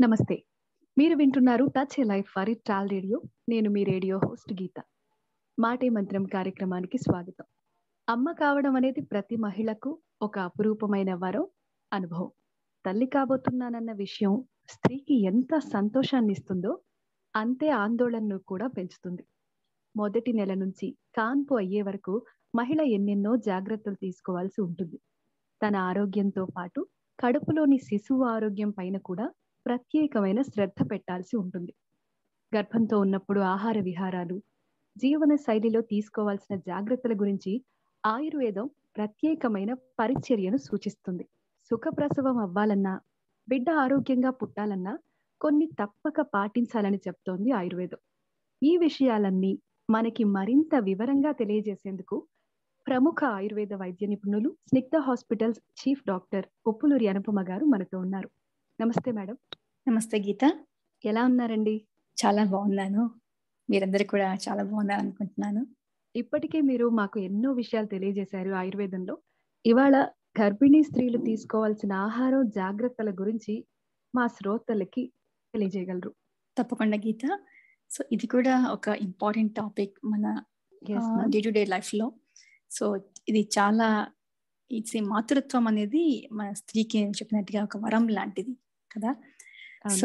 నమస్తే మీరు వింటున్నారు touch a life for it ట్రాల్ రేడియో నేను మీ రేడియో హోస్ట్ గీత మాటే మంత్రం కార్యక్రమానికి స్వాగతం అమ్మ కావడం అనేది ప్రతి మహిళకు ఒక అపురూపమైన వరం అనుభవం తల్లి కాబోతున్నానన్న విషయం స్త్రీకి ఎంత సంతోషాన్ని ఇస్తుందో అంతే ఆందోళనను కూడా పెంచుతుంది మొదటి నెల నుంచి కాన్పు అయ్యే వరకు మహిళ ఎన్నెన్నో జాగ్రత్తలు తీసుకోవాల్సి ఉంటుంది తన ఆరోగ్యంతో పాటు కడుపులోని శిశువు ఆరోగ్యం పైన కూడా ప్రత్యేకమైన శ్రద్ధ పెట్టాల్సి ఉంటుంది గర్భంతో ఉన్నప్పుడు ఆహార విహారాలు జీవన శైలిలో తీసుకోవాల్సిన జాగ్రత్తల గురించి ఆయుర్వేదం ప్రత్యేకమైన పరిచర్యను సూచిస్తుంది సుఖప్రసవం అవ్వాలన్నా బిడ్డ ఆరోగ్యంగా పుట్టాలన్నా కొన్ని తప్పక పాటించాలని చెప్తోంది ఆయుర్వేదం ఈ విషయాలన్నీ మనకి మరింత వివరంగా తెలియజేసేందుకు ప్రముఖ ఆయుర్వేద వైద్య నిపుణులు Snigdha hospitals chief doctor Uppuluri Anupama గారు మనతో ఉన్నారు నమస్తే మేడం నమస్తే గీత ఎలా ఉన్నారండి చాలా బాగున్నాను మీరందరూ కూడా చాలా బాగున్నారు అనుకుంటున్నాను ఇప్పటికే మీరు మాకు ఎన్నో విషయాలు తెలియజేశారు ఆయుర్వేదంలో ఇవాళ గర్భిణీ స్త్రీలు తీసుకోవాల్సిన ఆహారం జాగ్రత్తల గురించి మా శ్రోతలకి తెలియజేయగలరు తప్పకుండా గీత సో ఇది కూడా ఒక ఇంపార్టెంట్ టాపిక్ మన డే టు డే లైఫ్ లో సో ఇది చాలా ఇట్స్ మాతృత్వం అనేది మన స్త్రీకి చెప్పినట్టుగా ఒక వరం లాంటిది కదా సో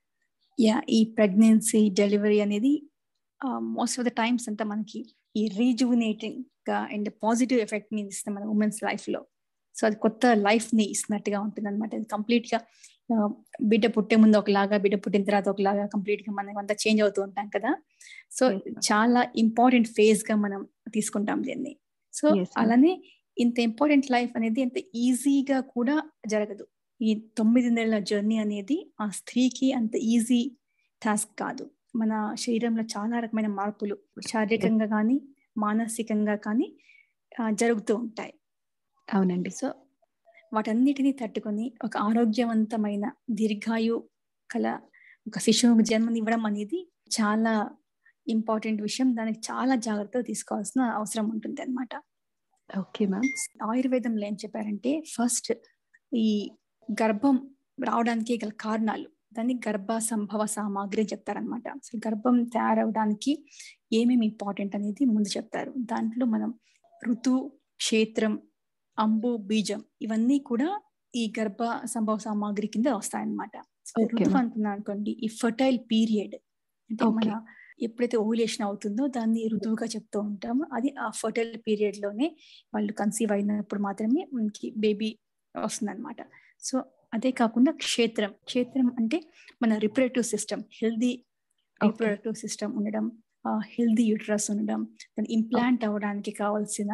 యా ఈ ప్రెగ్నెన్సీ డెలివరీ అనేది మోస్ట్ ఆఫ్ ద టైమ్స్ అంతా మనకి ఈ రీజువినేటింగ్ గా అండ్ పాజిటివ్ ఎఫెక్ట్ ని ఇస్తుంది మన ఉమెన్స్ లైఫ్ లో సో అది కొత్త లైఫ్ ని ఇస్తున్నట్టుగా ఉంటుంది అనమాట అది కంప్లీట్ గా బిడ్డ పుట్టే ముందు ఒకలాగా బిడ్డ పుట్టిన తర్వాత ఒకలాగా కంప్లీట్ గా మనం అంతా చేంజ్ అవుతూ ఉంటాం కదా సో చాలా ఇంపార్టెంట్ ఫేజ్ గా మనం తీసుకుంటాం దీన్ని సో అలానే ఇంత ఇంపార్టెంట్ లైఫ్ అనేది ఎంత ఈజీగా కూడా జరగదు ఈ తొమ్మిది నెలల జర్నీ అనేది ఆ స్త్రీకి అంత ఈజీ టాస్క్ కాదు మన శరీరంలో చాలా రకమైన మార్పులు శారీరకంగా కానీ మానసికంగా కానీ జరుగుతూ ఉంటాయి అవునండి సో వాటన్నిటిని తట్టుకొని ఒక ఆరోగ్యవంతమైన దీర్ఘాయు కల ఒక శిశువుకు జన్మనివ్వడం అనేది చాలా ఇంపార్టెంట్ విషయం దానికి చాలా జాగ్రత్తలు తీసుకోవాల్సిన అవసరం ఉంటుంది అనమాట ఓకే మ్యామ్ ఆయుర్వేదంలో ఏం చెప్పారంటే ఫస్ట్ ఈ గర్భం రావడానికి గల కారణాలు దాన్ని గర్భ సంభవ సామాగ్రి అని చెప్తారనమాట అసలు గర్భం తయారవడానికి ఏమేమి ఇంపార్టెంట్ అనేది ముందు చెప్తారు దాంట్లో మనం ఋతు క్షేత్రం అంబు బీజం ఇవన్నీ కూడా ఈ గర్భ సంభవ సామాగ్రి కింద వస్తాయన్నమాట ఋతు అంటున్నా అనుకోండి ఈ ఫర్టైల్ పీరియడ్ అంటే మన ఎప్పుడైతే ఓవులేషన్ అవుతుందో దాన్ని ఋతువుగా చెప్తూ ఉంటామో అది ఆ ఫర్టైల్ పీరియడ్ లోనే వాళ్ళు కన్సీవ్ అయినప్పుడు మాత్రమే మనకి బేబీ వస్తుంది అనమాట సో అదే కాకుండా క్షేత్రం క్షేత్రం అంటే మన reproductive system healthy reproductive system ఉండడం హెల్దీ యూట్రస్ ఉండడం దాని ఇంప్లాంట్ అవ్వడానికి కావాల్సిన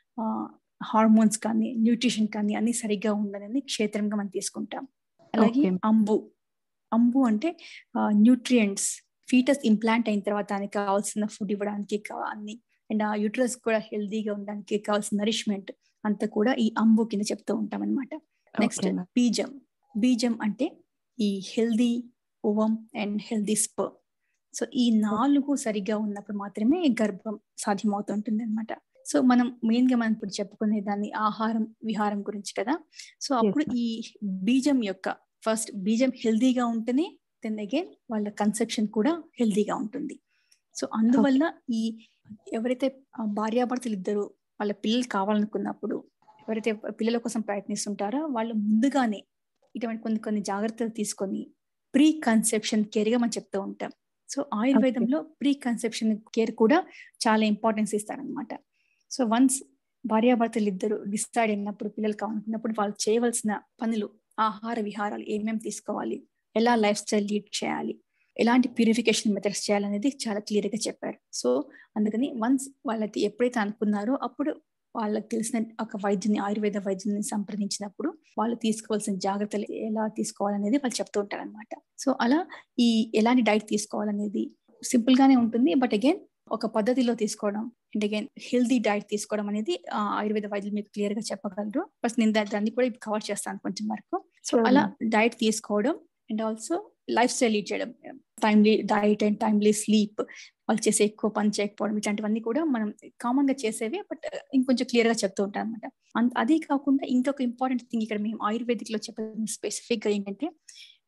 హార్మోన్స్ కానీ న్యూట్రిషన్ కానీ అన్ని సరిగ్గా ఉండాలని క్షేత్రంగా మనం తీసుకుంటాం అలాగే అంబు అంబు అంటే న్యూట్రియంట్స్ ఫీటస్ ఇంప్లాంట్ అయిన తర్వాత దానికి కావాల్సిన ఫుడ్ ఇవ్వడానికి అన్ని అండ్ ఆ యూట్రస్ కూడా హెల్దీగా ఉండడానికి కావాల్సిన నరిష్మెంట్ అంతా కూడా ఈ అంబు కింద చెప్తూ ఉంటాం అనమాట నెక్స్ట్ బీజం బీజం అంటే ఈ healthy ovum and healthy sperm so ఈ నాలుగు సరిగ్గా ఉన్నప్పుడు మాత్రమే గర్భం సాధ్యమవుతుంటుంది అనమాట సో మనం మెయిన్ గా మనం ఇప్పుడు చెప్పుకునే దాన్ని ఆహారం విహారం గురించి కదా సో అప్పుడు ఈ బీజం యొక్క ఫస్ట్ బీజం హెల్దీగా ఉంటేనే దెన్ అగైన్ వాళ్ళ కన్సెప్షన్ కూడా హెల్దీగా ఉంటుంది సో అందువల్ల ఈ ఎవరైతే భార్యాభర్తలు ఇద్దరు వాళ్ళ పిల్లలు కావాలనుకున్నప్పుడు ఎవరైతే పిల్లల కోసం ప్రయత్నిస్తుంటారో వాళ్ళు ముందుగానే ఇటువంటి కొన్ని కొన్ని జాగ్రత్తలు తీసుకొని ప్రీ కన్సెప్షన్ కేర్ గా మనం చెప్తూ ఉంటాం సో ఆయుర్వేదంలో ప్రీ కన్సెప్షన్ కేర్ కూడా చాలా ఇంపార్టెన్స్ ఇస్తారనమాట సో వన్స్ భార్యాభర్తలు ఇద్దరు డిసైడ్ అయినప్పుడు పిల్లలు కావాలనుకున్నప్పుడు వాళ్ళు చేయవలసిన పనులు ఆహార విహారాలు ఏమేమి తీసుకోవాలి ఎలా లైఫ్ స్టైల్ లీడ్ చేయాలి ఎలాంటి ప్యూరిఫికేషన్ మెథడ్స్ చేయాలనేది చాలా క్లియర్ గా చెప్పారు సో అందుకని వన్స్ వాళ్ళకి ఎప్పుడైతే అనుకున్నారో అప్పుడు వాళ్ళకి తెలిసిన ఒక వైద్యుని ఆయుర్వేద వైద్యుని సంప్రదించినప్పుడు వాళ్ళు తీసుకోవాల్సిన జాగ్రత్తలు ఎలా తీసుకోవాలనేది వాళ్ళు చెప్తూ ఉంటారు అనమాట సో అలా ఈ ఎలాంటి డైట్ తీసుకోవాలనేది సింపుల్ గానే ఉంటుంది బట్ అగైన్ ఒక పద్ధతిలో తీసుకోవడం అండ్ అగైన్ హెల్దీ డైట్ తీసుకోవడం అనేది ఆయుర్వేద వైద్యులు మీకు క్లియర్ గా చెప్పగలరు ఫస్ట్ నేను దాన్ని కూడా కవర్ చేస్తాను కొంచెం వరకు సో అలా డైట్ తీసుకోవడం and also lifestyle lead చేయడం timely diet and timely sleep వాళ్ళు చేసే ఎక్కువ పని చేయకపోవడం ఇట్లాంటివన్నీ కూడా మనం కామన్ గా చేసేవి బట్ ఇంకొంచెం క్లియర్ గా చెప్తూ ఉంటాం అనమాట అదే కాకుండా ఇంకొక ఇంపార్టెంట్ థింగ్ ఇక్కడ మేము ఆయుర్వేదిక్ లో చెప్పిన స్పెసిఫిక్ గా ఏంటంటే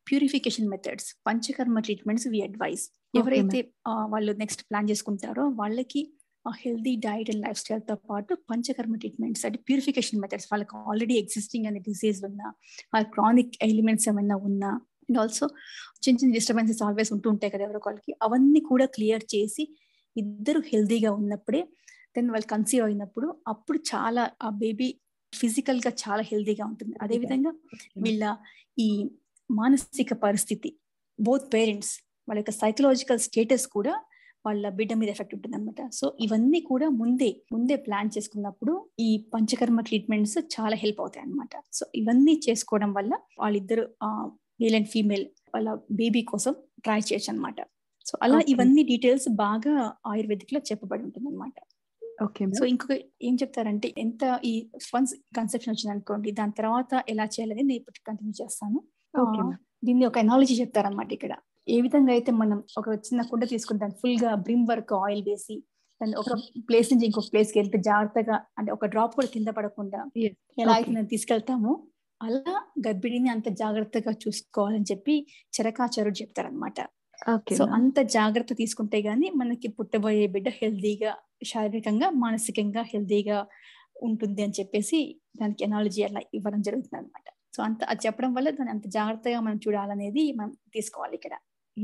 purification methods panchakarma treatments we advise ఎవరైతే వాళ్ళు నెక్స్ట్ ప్లాన్ చేసుకుంటారో వాళ్ళకి healthy diet and lifestyle తో పాటు పంచకర్మ ట్రీట్మెంట్స్ అంటే ప్యూరిఫికేషన్ మెథడ్స్ వాళ్ళకి ఆల్రెడీ ఎగ్జిస్టింగ్ అనే డిసీజ్ ఉన్నా క్రానిక్ ఎలిమెంట్స్ ఏమైనా ఉన్నా అండ్ ఆల్సో చిన్న చిన్న డిస్టర్బెన్సెస్ ఆల్వేస్ ఉంటూ ఉంటాయి కదా ఎవరో వాళ్ళకి అవన్నీ కూడా క్లియర్ చేసి ఇద్దరు హెల్దీగా ఉన్నప్పుడే దెన్ వాళ్ళు కన్సీవ్ అయినప్పుడు అప్పుడు చాలా ఆ బేబీ ఫిజికల్ గా చాలా హెల్దీగా ఉంటుంది అదేవిధంగా వీళ్ళ ఈ మానసిక పరిస్థితి బోత్ పేరెంట్స్ వాళ్ళ యొక్క సైకలాజికల్ స్టేటస్ కూడా వాళ్ళ బిడ్డ మీద ఎఫెక్ట్ ఉంటుంది అనమాట సో ఇవన్నీ కూడా ముందే ముందే ప్లాన్ చేసుకున్నప్పుడు ఈ పంచకర్మ ట్రీట్మెంట్స్ చాలా హెల్ప్ అవుతాయి అనమాట సో ఇవన్నీ చేసుకోవడం వల్ల వాళ్ళిద్దరు మేల్ అండ్ ఫీమేల్ వాళ్ళ బేబీ కోసం ట్రై చేయొచ్చు అనమాట సో అలా ఇవన్నీ డీటెయిల్స్ బాగా ఆయుర్వేదిక్ లో చెప్పబడి ఉంటుంది అనమాట సో ఇంకొక ఏం చెప్తారంటే ఎంత ఈ ఫన్స్ కన్సెప్షన్ వచ్చింది అనుకోండి దాని తర్వాత ఎలా చేయాలని నేను ఇప్పుడు కంటిన్యూ చేస్తాను దీన్ని ఒక ఎనాలజీ చెప్తారనమాట ఇక్కడ ఏ విధంగా అయితే మనం ఒక చిన్న కుండ తీసుకుంటాం ఫుల్ గా బ్రిమ్ వర్క్ ఆయిల్ వేసి దాన్ని ఒక ప్లేస్ నుంచి ఇంకొక ప్లేస్ కి వెళ్తే జాగ్రత్తగా అంటే ఒక డ్రాప్ కూడా కింద పడకుండా ఎలా అయితే నేను తీసుకెళ్తామో అలా గర్భిణిని అంత జాగ్రత్తగా చూసుకోవాలని చెప్పి చరకాచారుడు చెప్తారనమాట సో అంత జాగ్రత్త తీసుకుంటే గానీ మనకి పుట్టబోయే బిడ్డ హెల్దీగా శారీరకంగా మానసికంగా హెల్దీగా ఉంటుంది అని చెప్పేసి దానికి ఎనాలజీ అలా ఇవ్వడం జరుగుతుంది అనమాట సో అంత అది చెప్పడం వల్ల దాన్ని అంత జాగ్రత్తగా మనం చూడాలనేది మనం తీసుకోవాలి ఇక్కడ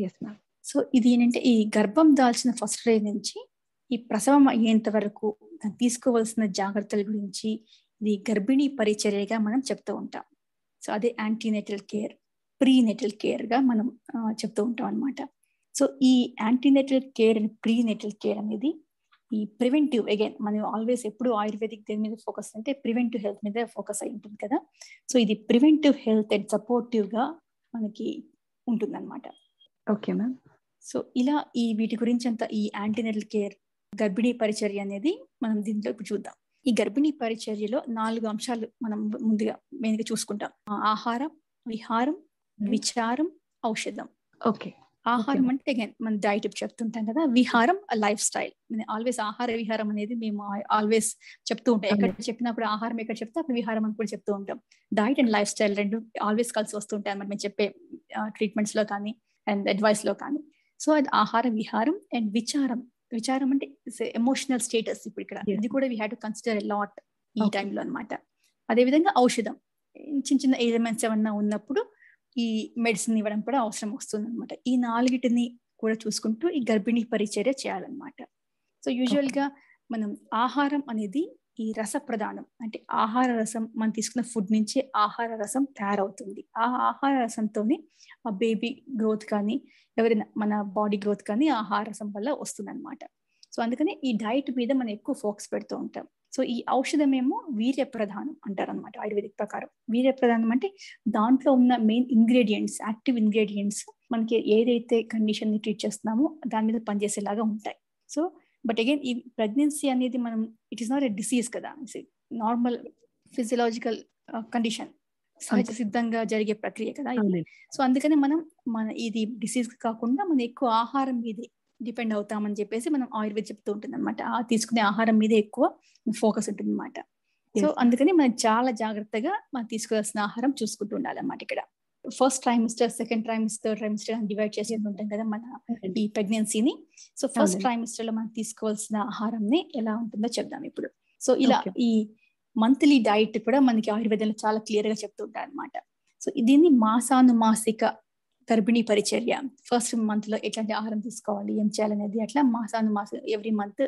సో ఇది ఏంటంటే ఈ గర్భం దాల్చిన ఫస్ట్ డే నుంచి ఈ ప్రసవం అయ్యేంత వరకు దాన్ని తీసుకోవాల్సిన జాగ్రత్తల గురించి ఇది గర్భిణీ పరిచర్యగా మనం చెప్తూ ఉంటాం సో అదే antenatal care prenatal care గా మనం చెప్తూ ఉంటాం అనమాట సో ఈ antenatal care and prenatal care అనేది ఈ ప్రివెంటివ్ అగైన్ మనం ఆల్వేస్ ఎప్పుడు ఆయుర్వేదిక్ దేని మీద ఫోకస్ అంటే ప్రివెంటివ్ హెల్త్ మీద ఫోకస్ అయి ఉంటుంది కదా సో ఇది ప్రివెంటివ్ హెల్త్ అండ్ సపోర్టివ్ గా మనకి ఉంటుంది అనమాట ఓకే మ్యామ్ సో ఇలా ఈ వీటి గురించి అంత ఈ యాంటీనెటల్ కేర్ గర్భిణీ పరిచర్య అనేది మనం దీంట్లో ఇప్పుడు చూద్దాం ఈ గర్భిణీ పరిచర్యలో నాలుగు అంశాలు మనం ముందుగా మెయిన్ గా చూసుకుంటాం ఆహారం విహారం విచారం ఔషధం ఓకే ఆహారం అంటే అగైన్ మన డైట్ చెప్తుంటాం కదా విహారం లైఫ్ స్టైల్ ఆల్వేస్ ఆహార విహారం అనేది మేము ఆల్వేస్ చెప్తూ ఉంటాం ఎక్కడ చెప్పినప్పుడు ఆహారం ఎక్కడ చెప్తే అప్పుడు విహారం అని కూడా చెప్తూ ఉంటాం డైట్ అండ్ లైఫ్ స్టైల్ రెండు ఆల్వేస్ కలిసి వస్తుంటాయి అనమాట మేము చెప్పే ట్రీట్మెంట్స్ లో కానీ అండ్ అడ్వైస్ లో కానీ సో అది ఆహార విహారం అండ్ విచారం విచారం అంటే ఎమోషనల్ స్టేటస్ ఇప్పుడు ఇక్కడ ఇది కూడా we have to consider lot ఈ టైంలో అనమాట అదేవిధంగా ఔషధం చిన్న చిన్న ఎలిమెంట్స్ ఏమన్నా ఉన్నప్పుడు ఈ మెడిసిన్ ఇవ్వడం కూడా అవసరం వస్తుంది అనమాట ఈ నాలుగిటిని కూడా చూసుకుంటూ ఈ గర్భిణీ పరిచర్య చేయాలన్నమాట సో యూజువల్ గా మనం ఆహారం అనేది ఈ రస ప్రధానం అంటే ఆహార రసం మనం తీసుకున్న ఫుడ్ నుంచి ఆహార రసం తయారవుతుంది ఆ ఆహార రసంతోనే ఆ బేబీ గ్రోత్ కానీ ఎవరైనా మన బాడీ గ్రోత్ కానీ ఆహార రసం వల్ల వస్తుంది అనమాట సో అందుకని ఈ డైట్ మీద మనం ఎక్కువ ఫోకస్ పెడుతూ ఉంటాం సో ఈ ఔషధం ఏమో వీర్య ప్రధానం అంటారు అనమాట ఆయుర్వేదిక్ ప్రకారం వీర్య ప్రధానం అంటే దాంట్లో ఉన్న మెయిన్ ఇంగ్రీడియంట్స్ యాక్టివ్ ఇంగ్రీడియంట్స్ మనకి ఏదైతే కండిషన్ ని ట్రీట్ చేస్తున్నామో దాని మీద పనిచేసేలాగా ఉంటాయి సో బట్ అగైన్ ఈ ప్రెగ్నెన్సీ అనేది మనం it is not a disease కదా నార్మల్ ఫిజియలాజికల్ కండిషన్ సహజ సిద్ధంగా జరిగే ప్రక్రియ కదా సో అందుకని మనం మన ఇది డిసీజ్ కాకుండా మనం ఎక్కువ ఆహారం మీదే డిపెండ్ అవుతామని చెప్పేసి మనం ఆయుర్వేద చెప్తూ ఉంటుంది అనమాట ఆ తీసుకునే ఆహారం మీద ఎక్కువ ఫోకస్ ఉంటుంది అనమాట సో అందుకని మనం చాలా జాగ్రత్తగా మనం తీసుకోవాల్సిన ఆహారం చూసుకుంటూ ఉండాలన్నమాట ఇక్కడ first trimester second trimester trimester అని డివైడ్ చేసి ఉంటాం కదా మన ఈ ప్రెగ్నెన్సీని సో ఫస్ట్ ట్రైమిస్టర్ లో మనం తీసుకోవాల్సిన ఆహారంని ఎలా ఉంటుందో చెప్దాం ఇప్పుడు సో ఇలా ఈ మంత్లీ డైట్ కూడా మనకి ఆయుర్వేదంలో చాలా క్లియర్ గా చెప్తూ ఉంటారు అనమాట సో దీన్ని మాసానుమాసిక గర్భిణీ పరిచర్య ఫస్ట్ మంత్ లో ఎట్లాంటి ఆహారం తీసుకోవాలి ఏం చేయాలనేది అట్లా మాసానుమాస ఎవ్రీ మంత్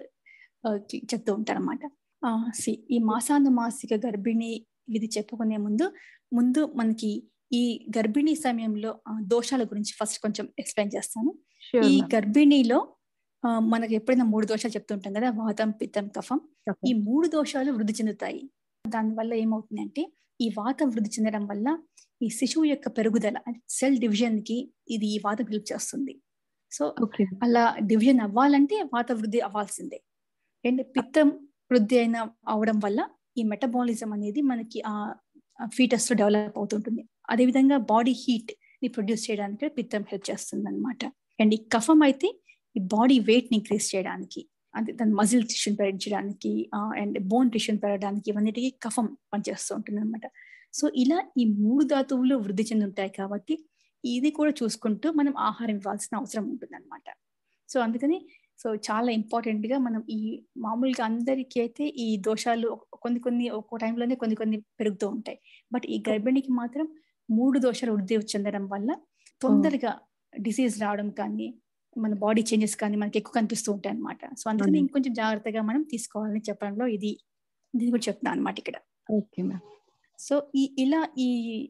చెప్తూ ఉంటారు అనమాట సి ఈ మాసానుమాసిక గర్భిణీ ఇది చెప్పుకునే ముందు ముందు మనకి ఈ గర్భిణీ సమయంలో దోషాల గురించి ఫస్ట్ కొంచెం ఎక్స్ప్లెయిన్ చేస్తాను ఈ గర్భిణీలో మనకి ఎప్పుడైనా మూడు దోషాలు చెప్తుంటాం కదా వాతం పిత్తం కఫం ఈ మూడు దోషాలు వృద్ధి చెందుతాయి దానివల్ల ఏమవుతుంది అంటే ఈ వాతం వృద్ధి చెందడం వల్ల ఈ శిశువు యొక్క పెరుగుదల సెల్ డివిజన్ కి ఇది ఈ వాతం హెల్ప్ చేస్తుంది సో అలా డివిజన్ అవ్వాలంటే వాత వృద్ధి అవ్వాల్సిందే అండ్ పిత్తం వృద్ధి అయిన అవడం వల్ల ఈ మెటబాలిజం అనేది మనకి ఆ ఫీటస్ లో డెవలప్ అవుతుంటుంది అదేవిధంగా బాడీ హీట్ ని ప్రొడ్యూస్ చేయడానికి పిత్తం హెల్ప్ చేస్తుంది అనమాట అండ్ ఈ కఫం అయితే ఈ బాడీ వెయిట్ ని ఇంక్రీజ్ చేయడానికి అంటే దాని మజిల్ టిష్యూని పెంచడానికి అండ్ బోన్ టిష్యూని పెరగడానికి ఇవన్నిటికీ కఫం పనిచేస్తూ ఉంటుంది అనమాట సో ఇలా ఈ మూడు ధాతువులు వృద్ధి చెంది ఉంటాయి కాబట్టి ఇది కూడా చూసుకుంటూ మనం ఆహారం ఇవ్వాల్సిన అవసరం ఉంటుంది అనమాట సో అందుకని సో చాలా ఇంపార్టెంట్ గా మనం ఈ మామూలుగా అందరికీ అయితే ఈ దోషాలు కొన్ని కొన్ని ఒక్కో టైంలోనే కొన్ని కొన్ని పెరుగుతూ ఉంటాయి బట్ ఈ గర్భిణికి మాత్రం మూడు దోషాలు వృద్ధి చెందడం వల్ల తొందరగా డిసీజ్ రావడం కానీ మన బాడీ చేంజెస్ కానీ మనకి ఎక్కువ కనిపిస్తూ ఉంటాయి అనమాట సో అందుకని అవును. ఇంకొంచెం జాగ్రత్తగా మనం తీసుకోవాలని చెప్పడంలో ఇది ఇది కూడా చెప్తాను అనమాట ఇక్కడ ఓకే మ్యామ్ సో ఈ ఇలా ఈ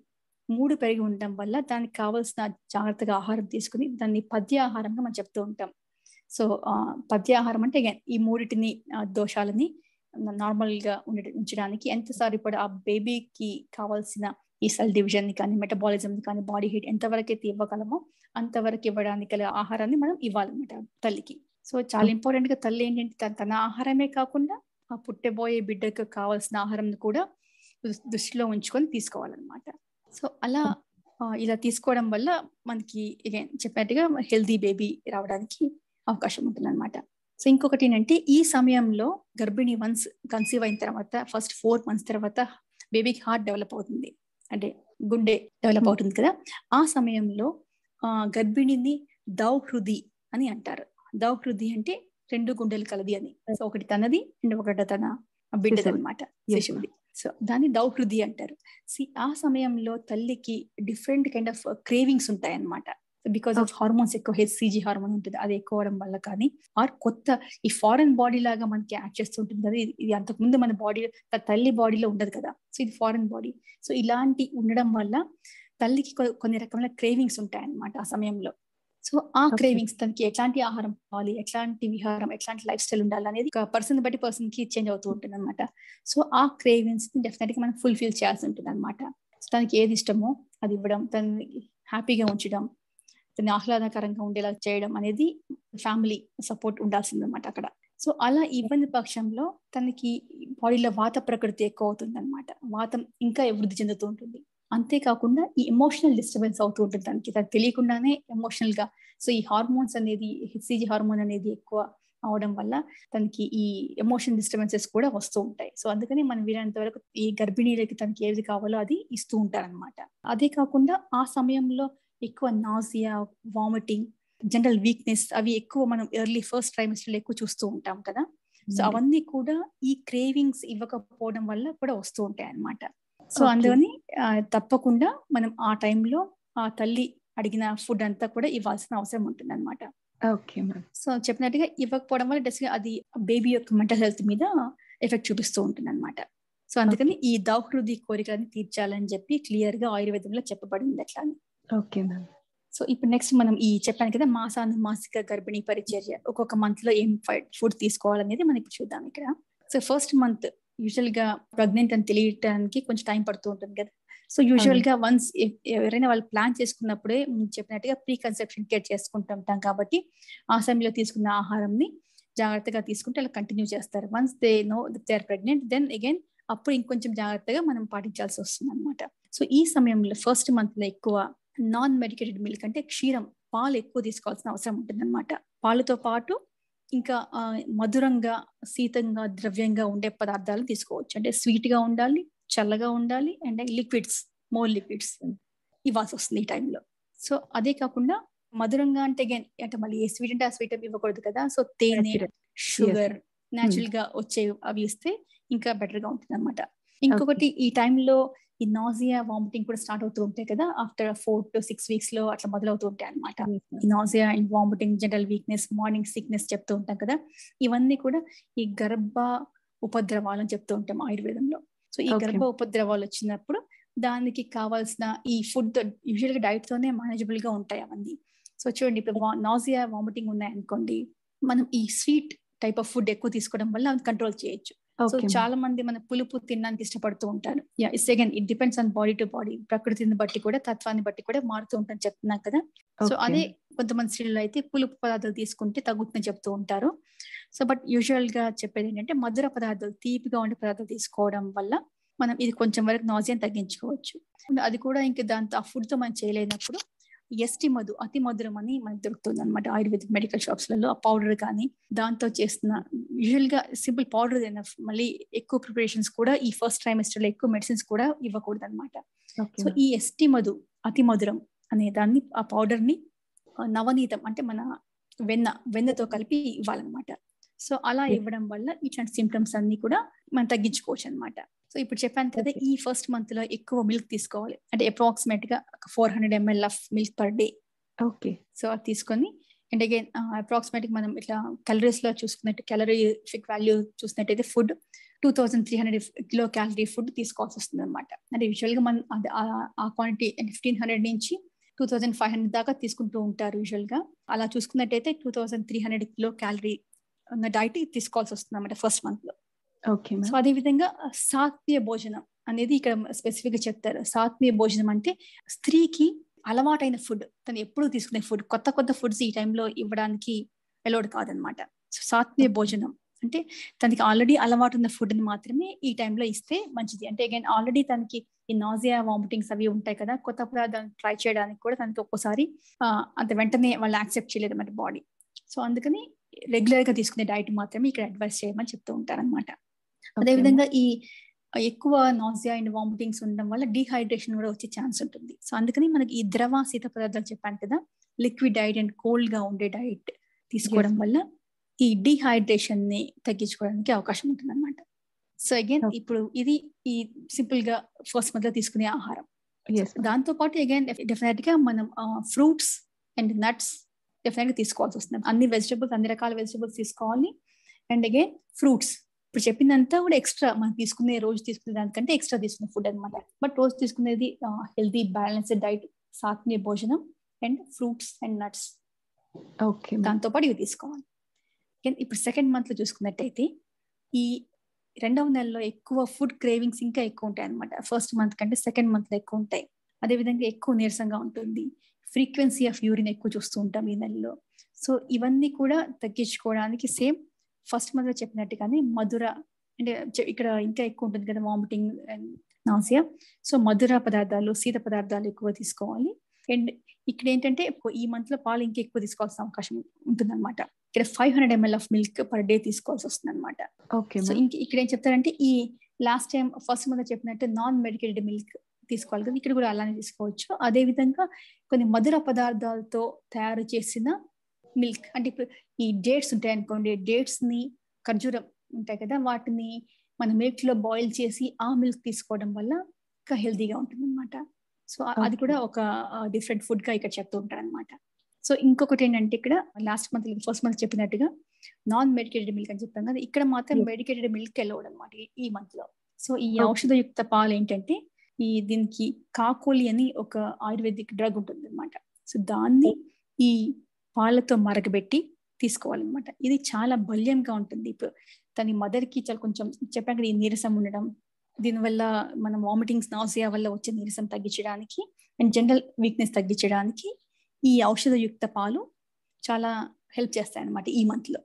మూడు పెరిగి ఉండడం వల్ల దానికి కావాల్సిన జాగ్రత్తగా ఆహారం తీసుకుని దాన్ని పద్య ఆహారంగా మనం చెప్తూ ఉంటాం సో ఆ, పద్య ఆహారం అంటే again ఈ మూడిటిని ఆ, దోషాలని నార్మల్ గా ఉండ ఉంచడానికి ఎంత సరిపడ ఆ బేబీకి కావాల్సిన ఈ సెల్ డివిజన్ ని కానీ మెటబాలిజం కానీ బాడీ హీట్ ఎంతవరకు అయితే ఇవ్వగలమో అంతవరకు ఇవ్వడానికి గల ఆహారాన్ని మనం ఇవ్వాలన్నమాట తల్లికి సో చాలా ఇంపార్టెంట్ గా తల్లి ఏంటంటే తన- తన ఆహారమే కాకుండా ఆ పుట్టబోయే బిడ్డకు కావాల్సిన ఆహారం కూడా దృ- దృష్టిలో ఉంచుకొని తీసుకోవాలన్నమాట సో అలా ఆ, ఇలా తీసుకోవడం వల్ల మనకి again చెప్పినట్టుగా హెల్దీ బేబీ రావడానికి అవకాశం ఉంటుంది అనమాట సో ఇంకొకటి ఏంటంటే ఈ సమయంలో గర్భిణి వన్స్ కన్సీవ్ అయిన తర్వాత ఫస్ట్ ఫోర్ మంత్స్ తర్వాత బేబీకి హార్ట్ డెవలప్ అవుతుంది అంటే గుండె డెవలప్ Hmm. అవుతుంది కదా ఆ సమయంలో ఆ, గర్భిణిని దౌహృది అని అంటారు దౌహృది అంటే రెండు గుండెలు కలది అని సో ఒకటి తనది అండ్ ఒకటి తన బిడ్డది శిశువుది. అనమాట Yes, శిశువుది సో దాన్ని దౌహృది అంటారు సి ఆ సమయంలో తల్లికి డిఫరెంట్ కైండ్ ఆఫ్ క్రేవింగ్స్ ఉంటాయి అన్నమాట బికాస్ ఆఫ్ హార్మోన్స్ ఎక్కువ హెచ్సిజీ హార్మోన్ ఉంటుంది అది ఎక్కువ అవడం వల్ల కానీ ఆర్ కొత్త ఈ ఫారెన్ బాడీ లాగా మనకి యాక్ట్ చేస్తుంటుంది కదా ఇది- ఇది అంతకుముందు మన బాడీ తల్లి బాడీలో ఉండదు కదా సో ఇది ఫారెన్ బాడీ సో ఇలాంటి ఉండడం వల్ల తల్లికి కొ- కొన్ని రకమైన క్రేవింగ్స్ ఉంటాయి అన్నమాట ఆ సమయంలో సో ఆ Okay. క్రేవింగ్స్ తనకి ఎట్లాంటి ఆహారం కావాలి ఎట్లాంటి విహారం ఎట్లాంటి లైఫ్ స్టైల్ ఉండాలి అనేది పర్సన్ బట్టి పర్సన్ కి చేంజ్ అవుతూ ఉంటుంది అనమాట సో ఆ క్రేవింగ్స్ ని డెఫినెట్ గా మనం ఫుల్ఫిల్ చేయాల్సి ఉంటుంది అనమాట తనకి ఏది ఇష్టమో అది ఇవ్వడం తనని హ్యాపీగా ఉంచడం తనని ఆహ్లాదకరంగా ఉండేలా చేయడం అనేది ఫ్యామిలీ సపోర్ట్ ఉండాల్సింది అనమాట అక్కడ సో అలా ఇబ్బంది పక్షంలో తనకి బాడీలో వాత ప్రకృతి ఎక్కువ అవుతుంది అనమాట వాతం ఇంకా వృద్ధి చెందుతూ ఉంటుంది అంతేకాకుండా ఈ ఎమోషనల్ డిస్టర్బెన్స్ అవుతూ ఉంటుంది తనకి తనకు తెలియకుండానే ఎమోషనల్ గా సో ఈ హార్మోన్స్ అనేది హెచ్సిజీ హార్మోన్ అనేది ఎక్కువ అవడం వల్ల తనకి ఈ ఎమోషన్ డిస్టర్బెన్సెస్ కూడా వస్తూ ఉంటాయి సో అందుకని మనం వీలైనంత వరకు ఈ గర్భిణీలకి తనకి ఏది కావాలో అది ఇస్తూ ఉంటారనమాట అదే కాకుండా ఆ సమయంలో ఎక్కువ నాజియా వామిటింగ్ జనరల్ వీక్నెస్ అవి ఎక్కువ మనం ఎర్లీ ఫస్ట్ ట్రైమిస్టర్ ఎక్కువ చూస్తూ ఉంటాం కదా సో అవన్నీ కూడా ఈ క్రేవింగ్స్ ఇవ్వకపోవడం వల్ల కూడా వస్తూ ఉంటాయి అన్నమాట సో Okay. అందుకని ఆ, తప్పకుండా మనం ఆ టైంలో ఆ తల్లి అడిగిన ఫుడ్ అంతా కూడా ఇవ్వాల్సిన అవసరం ఉంటుంది అనమాట ఓకే మ్యామ్ సో చెప్పినట్టుగా ఇవ్వకపోవడం వల్ల డెస్ అది బేబీ యొక్క మెంటల్ హెల్త్ మీద ఎఫెక్ట్ చూపిస్తూ ఉంటుంది అనమాట సో అందుకని ఈ దౌహృది కోరికలను తీర్చాలని చెప్పి క్లియర్ గా ఆయుర్వేదంలో చెప్పబడింది అట్లా అని ఓకే మ్యామ్ సో ఇప్పుడు నెక్స్ట్ మనం ఈ చెప్పాను కదా మాసాను మాసిక గర్భిణీ పరిచర్య ఒక్కొక్క మంత్ లో ఏం ఫుడ్ తీసుకోవాలనేది మనం ఇప్పుడు చూద్దాం ఇక్కడ సో ఫస్ట్ మంత్ యూజువల్ గా ప్రెగ్నెంట్ అని తెలియటానికి కొంచెం టైం పడుతూ ఉంటుంది కదా సో యూజువల్ గా వన్స్ ఎవరైనా వాళ్ళు ప్లాన్ చేసుకున్నప్పుడే ముందు చెప్పినట్టుగా ప్రీ కన్సెప్షన్ కేర్ చేసుకుంటుంటాం కాబట్టి ఆ సమయంలో తీసుకున్న ఆహారంని జాగ్రత్తగా తీసుకుంటే అలా కంటిన్యూ చేస్తారు once they know they are pregnant then again అప్పుడు ఇంకొంచెం జాగ్రత్తగా మనం పాటించాల్సి వస్తుంది అనమాట సో ఈ సమయంలో ఫస్ట్ మంత్ లో ఎక్కువ నాన్ మెడికేటెడ్ మిల్క్ అంటే క్షీరం పాలు ఎక్కువ తీసుకోవాల్సిన అవసరం ఉంటుంది అనమాట పాలతో పాటు ఇంకా ఆ, మధురంగా శీతంగా ద్రవ్యంగా ఉండే పదార్థాలు తీసుకోవచ్చు అంటే స్వీట్ గా ఉండాలి చల్లగా ఉండాలి అండ్ లిక్విడ్స్ మోర్ లిక్విడ్స్ ఇవ్వాల్సి వస్తుంది ఈ టైంలో సో అదే కాకుండా మధురంగా అంటే again అంటే మళ్ళీ ఏ స్వీట్ అంటే ఆ స్వీట్ ఇవ్వకూడదు కదా సో తేనె Accurate. షుగర్ న్యాచురల్ గా వచ్చే అవి ఇస్తే ఇంకా బెటర్ గా ఉంటుంది అనమాట ఇంకొకటి ఈ టైంలో ఈ నాజియా వామిటింగ్ కూడా స్టార్ట్ అవుతూ ఉంటాయి కదా after four to six weeks లో అట్లా మొదలవుతూ ఉంటాయి అనమాట ఈ nausea and vomiting general weakness morning sickness చెప్తూ ఉంటాం కదా ఇవన్నీ కూడా ఈ గర్భ ఉపద్రవాలు అని చెప్తూ ఉంటాం ఆయుర్వేదంలో సో ఈ Okay. గర్భ ఉపద్రవాలు వచ్చినప్పుడు దానికి కావాల్సిన ఈ ఫుడ్ యూజువల్ గా డైట్ తోనే మేనేజబుల్ గా ఉంటాయి అవన్నీ సో చూడండి ఇప్పుడు నాజియా వామిటింగ్ ఉన్నాయి అనుకోండి మనం ఈ స్వీట్ టైప్ ఆఫ్ ఫుడ్ ఎక్కువ తీసుకోవడం వల్ల అవి కంట్రోల్ చేయొచ్చు సో ఓకే చాలా మంది మన పులుపు తినడానికి ఇష్టపడుతూ ఉంటారు yeah it's again it depends on body to body ప్రకృతిని బట్టి కూడా తత్వాన్ని బట్టి కూడా మారుతూ ఉంటాను చెప్తున్నాను కదా సో అదే కొంతమంది స్త్రీలు అయితే పులుపు పదార్థాలు తీసుకుంటే తగ్గుతుందని చెప్తూ ఉంటారు సో బట్ యూజువల్ గా చెప్పేది ఏంటంటే మధుర పదార్థాలు తీపిగా ఉండే పదార్థాలు తీసుకోవడం వల్ల మనం ఇది కొంచెం వరకు నాజియాన్ని తగ్గించుకోవచ్చు అది కూడా ఇంకా దాంతో ఆ ఫుడ్ తో మనం చేయలేనప్పుడు ఎస్టి మధు అతి మధురం అని మనకు దొరుకుతుంది అనమాట ఆయుర్వేదిక్ మెడికల్ షాప్స్ లలో ఆ పౌడర్ కానీ దాంతో చేస్తున్న యూజువల్ గా సింపుల్ పౌడర్ ఎనఫ్ మళ్ళీ ఎక్కువ ప్రిపరేషన్స్ కూడా ఈ ఫస్ట్ ట్రైమిస్టర్ లో ఎక్కువ మెడిసిన్స్ కూడా ఇవ్వకూడదు అనమాట సో ఈ ఎస్టి మధు అతి మధురం అనే దాన్ని ఆ పౌడర్ ని నవనీతం అంటే మన వెన్న వెన్నతో కలిపి ఇవ్వాలన్నమాట సో అలా ఇవ్వడం వల్ల ఇట్లాంటి సిమ్టమ్స్ అన్ని కూడా మనం తగ్గించుకోవచ్చు అనమాట సో ఇప్పుడు చెప్పాను కదా ఈ ఫస్ట్ మంత్ లో ఎక్కువ మిల్క్ తీసుకోవాలి అంటే అప్రాక్సిమేట్ గా four hundred ML of milk per day okay so అది తీసుకొని అండ్ అగైన్ అప్రాక్సిమేట్ మనం ఇట్లా క్యాలరీస్ లో చూసుకున్నట్టు క్యాలరీఫిక్ వాల్యూ చూసినట్టయితే food two thousand three hundred kilo calorie food తీసుకోవాల్సి వస్తుంది అనమాట అంటే యూజువల్ గా మనం ఆ క్వాంటిటీ ఫిఫ్టీన్ హండ్రెడ్ నుంచి టూ థౌసండ్ ఫైవ్ హండ్రెడ్ దాకా తీసుకుంటూ ఉంటారు యూజువల్ గా అలా చూసుకున్నట్టయితే two thousand three hundred kilo calorie ఉన్న డైట్ తీసుకోవాల్సి వస్తుంది అనమాట ఫస్ట్ మంత్ లో ఓకే సో అదే విధంగా సాత్వీయ భోజనం అనేది ఇక్కడ స్పెసిఫిక్ గా చెప్తారు సాత్వీయ భోజనం అంటే స్త్రీకి అలవాటైన ఫుడ్ తను ఎప్పుడు తీసుకునే ఫుడ్ కొత్త కొత్త ఫుడ్స్ ఈ టైంలో ఇవ్వడానికి అలౌడ్ కాదనమాట సో సాత్వీయ భోజనం అంటే తనకి ఆల్రెడీ అలవాటు ఉన్న ఫుడ్ ని మాత్రమే ఈ టైంలో ఇస్తే మంచిది అంటే అగైన్ ఆల్రెడీ తనకి ఈ నాజియా వామిటింగ్స్ అవి ఉంటాయి కదా కొత్త పదార్థాలు ట్రై చేయడానికి కూడా తనకి ఒక్కోసారి అంత వెంటనే వాళ్ళు యాక్సెప్ట్ చేయలేదు అన్నమాట బాడీ సో అందుకని రెగ్యులర్ గా తీసుకునే డైట్ మాత్రమే ఇక్కడ అడ్వైస్ చేయమని చెప్తూ ఉంటారనమాట అదేవిధంగా ఈ ఎక్కువ నాజియా అండ్ వామిటింగ్స్ ఉండడం వల్ల డీహైడ్రేషన్ కూడా వచ్చే ఛాన్స్ ఉంటుంది సో అందుకని మనకి ఈ ద్రవ శీత పదార్థాలు చెప్పాను కదా లిక్విడ్ డైట్ అండ్ కోల్డ్ గా ఉండే డైట్ తీసుకోవడం వల్ల ఈ డీహైడ్రేషన్ ని తగ్గించుకోవడానికి అవకాశం ఉంటుంది అనమాట సో అగైన్ ఇప్పుడు ఇది ఈ సింపుల్ గా ఫస్ట్ మంత్ లో తీసుకునే ఆహారం దాంతో పాటు అగైన్ డెఫినెట్ గా మనం ఫ్రూట్స్ అండ్ నట్స్ డెఫినెట్ గా తీసుకోవాల్సి వస్తుంది అన్ని వెజిటబుల్స్ అన్ని రకాల వెజిటబుల్స్ తీసుకోవాలి అండ్ అగైన్ ఫ్రూట్స్ ఇప్పుడు చెప్పిందంతా కూడా ఎక్స్ట్రా మనం తీసుకునే రోజు తీసుకునే దానికంటే ఎక్స్ట్రా తీసుకునే ఫుడ్ అనమాట బట్ రోజు తీసుకునేది హెల్తీ బ్యాలెన్స్డ్ డైట్ సాత్మీయ భోజనం and fruits and nuts okay దాంతో పాటు ఇవి తీసుకోవాలి ఇప్పుడు సెకండ్ మంత్ లో చూసుకున్నట్టయితే ఈ రెండవ నెలలో ఎక్కువ ఫుడ్ క్రేవింగ్స్ ఇంకా ఎక్కువ ఉంటాయి అనమాట ఫస్ట్ మంత్ కంటే సెకండ్ మంత్ లో ఎక్కువ ఉంటాయి అదేవిధంగా ఎక్కువ నీరసంగా ఉంటుంది ఫ్రీక్వెన్సీ ఆఫ్ యూరిన్ ఎక్కువ చూస్తూ ఉంటాం ఈ నెలలో సో ఇవన్నీ కూడా తగ్గించుకోవడానికి సేమ్ ఫస్ట్ మంత్ లో చెప్పినట్టుగానే మధుర అంటే ఇక్కడ ఇంకా ఎక్కువ ఉంటుంది కదా వామిటింగ్ అండ్ నాసియా సో మధుర పదార్థాలు శీత పదార్థాలు ఎక్కువ తీసుకోవాలి అండ్ ఇక్కడ ఏంటంటే ఈ మంత్ లో పాలు ఇంకా ఎక్కువ తీసుకోవాల్సిన అవకాశం ఉంటుంది అనమాట ఇక్కడ five hundred ML of milk per day తీసుకోవాల్సి వస్తుంది అనమాట ఓకే సో ఇంక ఇక్కడ ఏం చెప్తారంటే ఈ లాస్ట్ టైం ఫస్ట్ మంత్ చెప్పినట్టు నాన్ మెడికేటెడ్ మిల్క్ తీసుకోవాలి కదా ఇక్కడ కూడా అలానే తీసుకోవచ్చు అదే విధంగా కొన్ని మధుర పదార్థాలతో తయారు చేసిన మిల్క్ అంటే ఇప్పుడు ఈ డేట్స్ ఉంటాయి అనుకోండి డేట్స్ ని ఖర్జూరం ఉంటాయి కదా వాటిని మన మిల్క్ లో బాయిల్ చేసి ఆ మిల్క్ తీసుకోవడం వల్ల ఇంకా హెల్తీగా ఉంటుంది అనమాట సో అది కూడా ఒక డిఫరెంట్ ఫుడ్ గా ఇక్కడ చెప్తూ ఉంటారు అనమాట సో ఇంకొకటి ఏంటంటే ఇక్కడ లాస్ట్ మంత్ ఫస్ట్ మంత్ చెప్పినట్టుగా నాన్ మెడికేటెడ్ మిల్క్ అని చెప్పాం కదా ఇక్కడ మాత్రం మెడికేటెడ్ మిల్క్ వెళ్ళవడం అనమాట ఈ మంత్ లో సో ఈ ఔషధయుక్త పాలు ఏంటంటే ఈ దీనికి కాకోలి అని ఒక ఆయుర్వేదిక్ డ్రగ్ ఉంటుంది అనమాట సో దాన్ని ఈ పాలతో మరగబెట్టి తీసుకోవాలన్నమాట ఇది చాలా బల్యంగా ఉంటుంది ఇప్పుడు తన మదర్ కి చాలా కొంచెం చెప్పాం కదా ఈ నీరసం ఉండడం దీనివల్ల మనం వామిటింగ్స్ నాసియా వల్ల వచ్చే నీరసం తగ్గించడానికి అండ్ జనరల్ వీక్నెస్ తగ్గించడానికి ఈ ఔషధయుక్త పాలు చాలా హెల్ప్ చేస్తాయి అనమాట ఈ మంత్ లో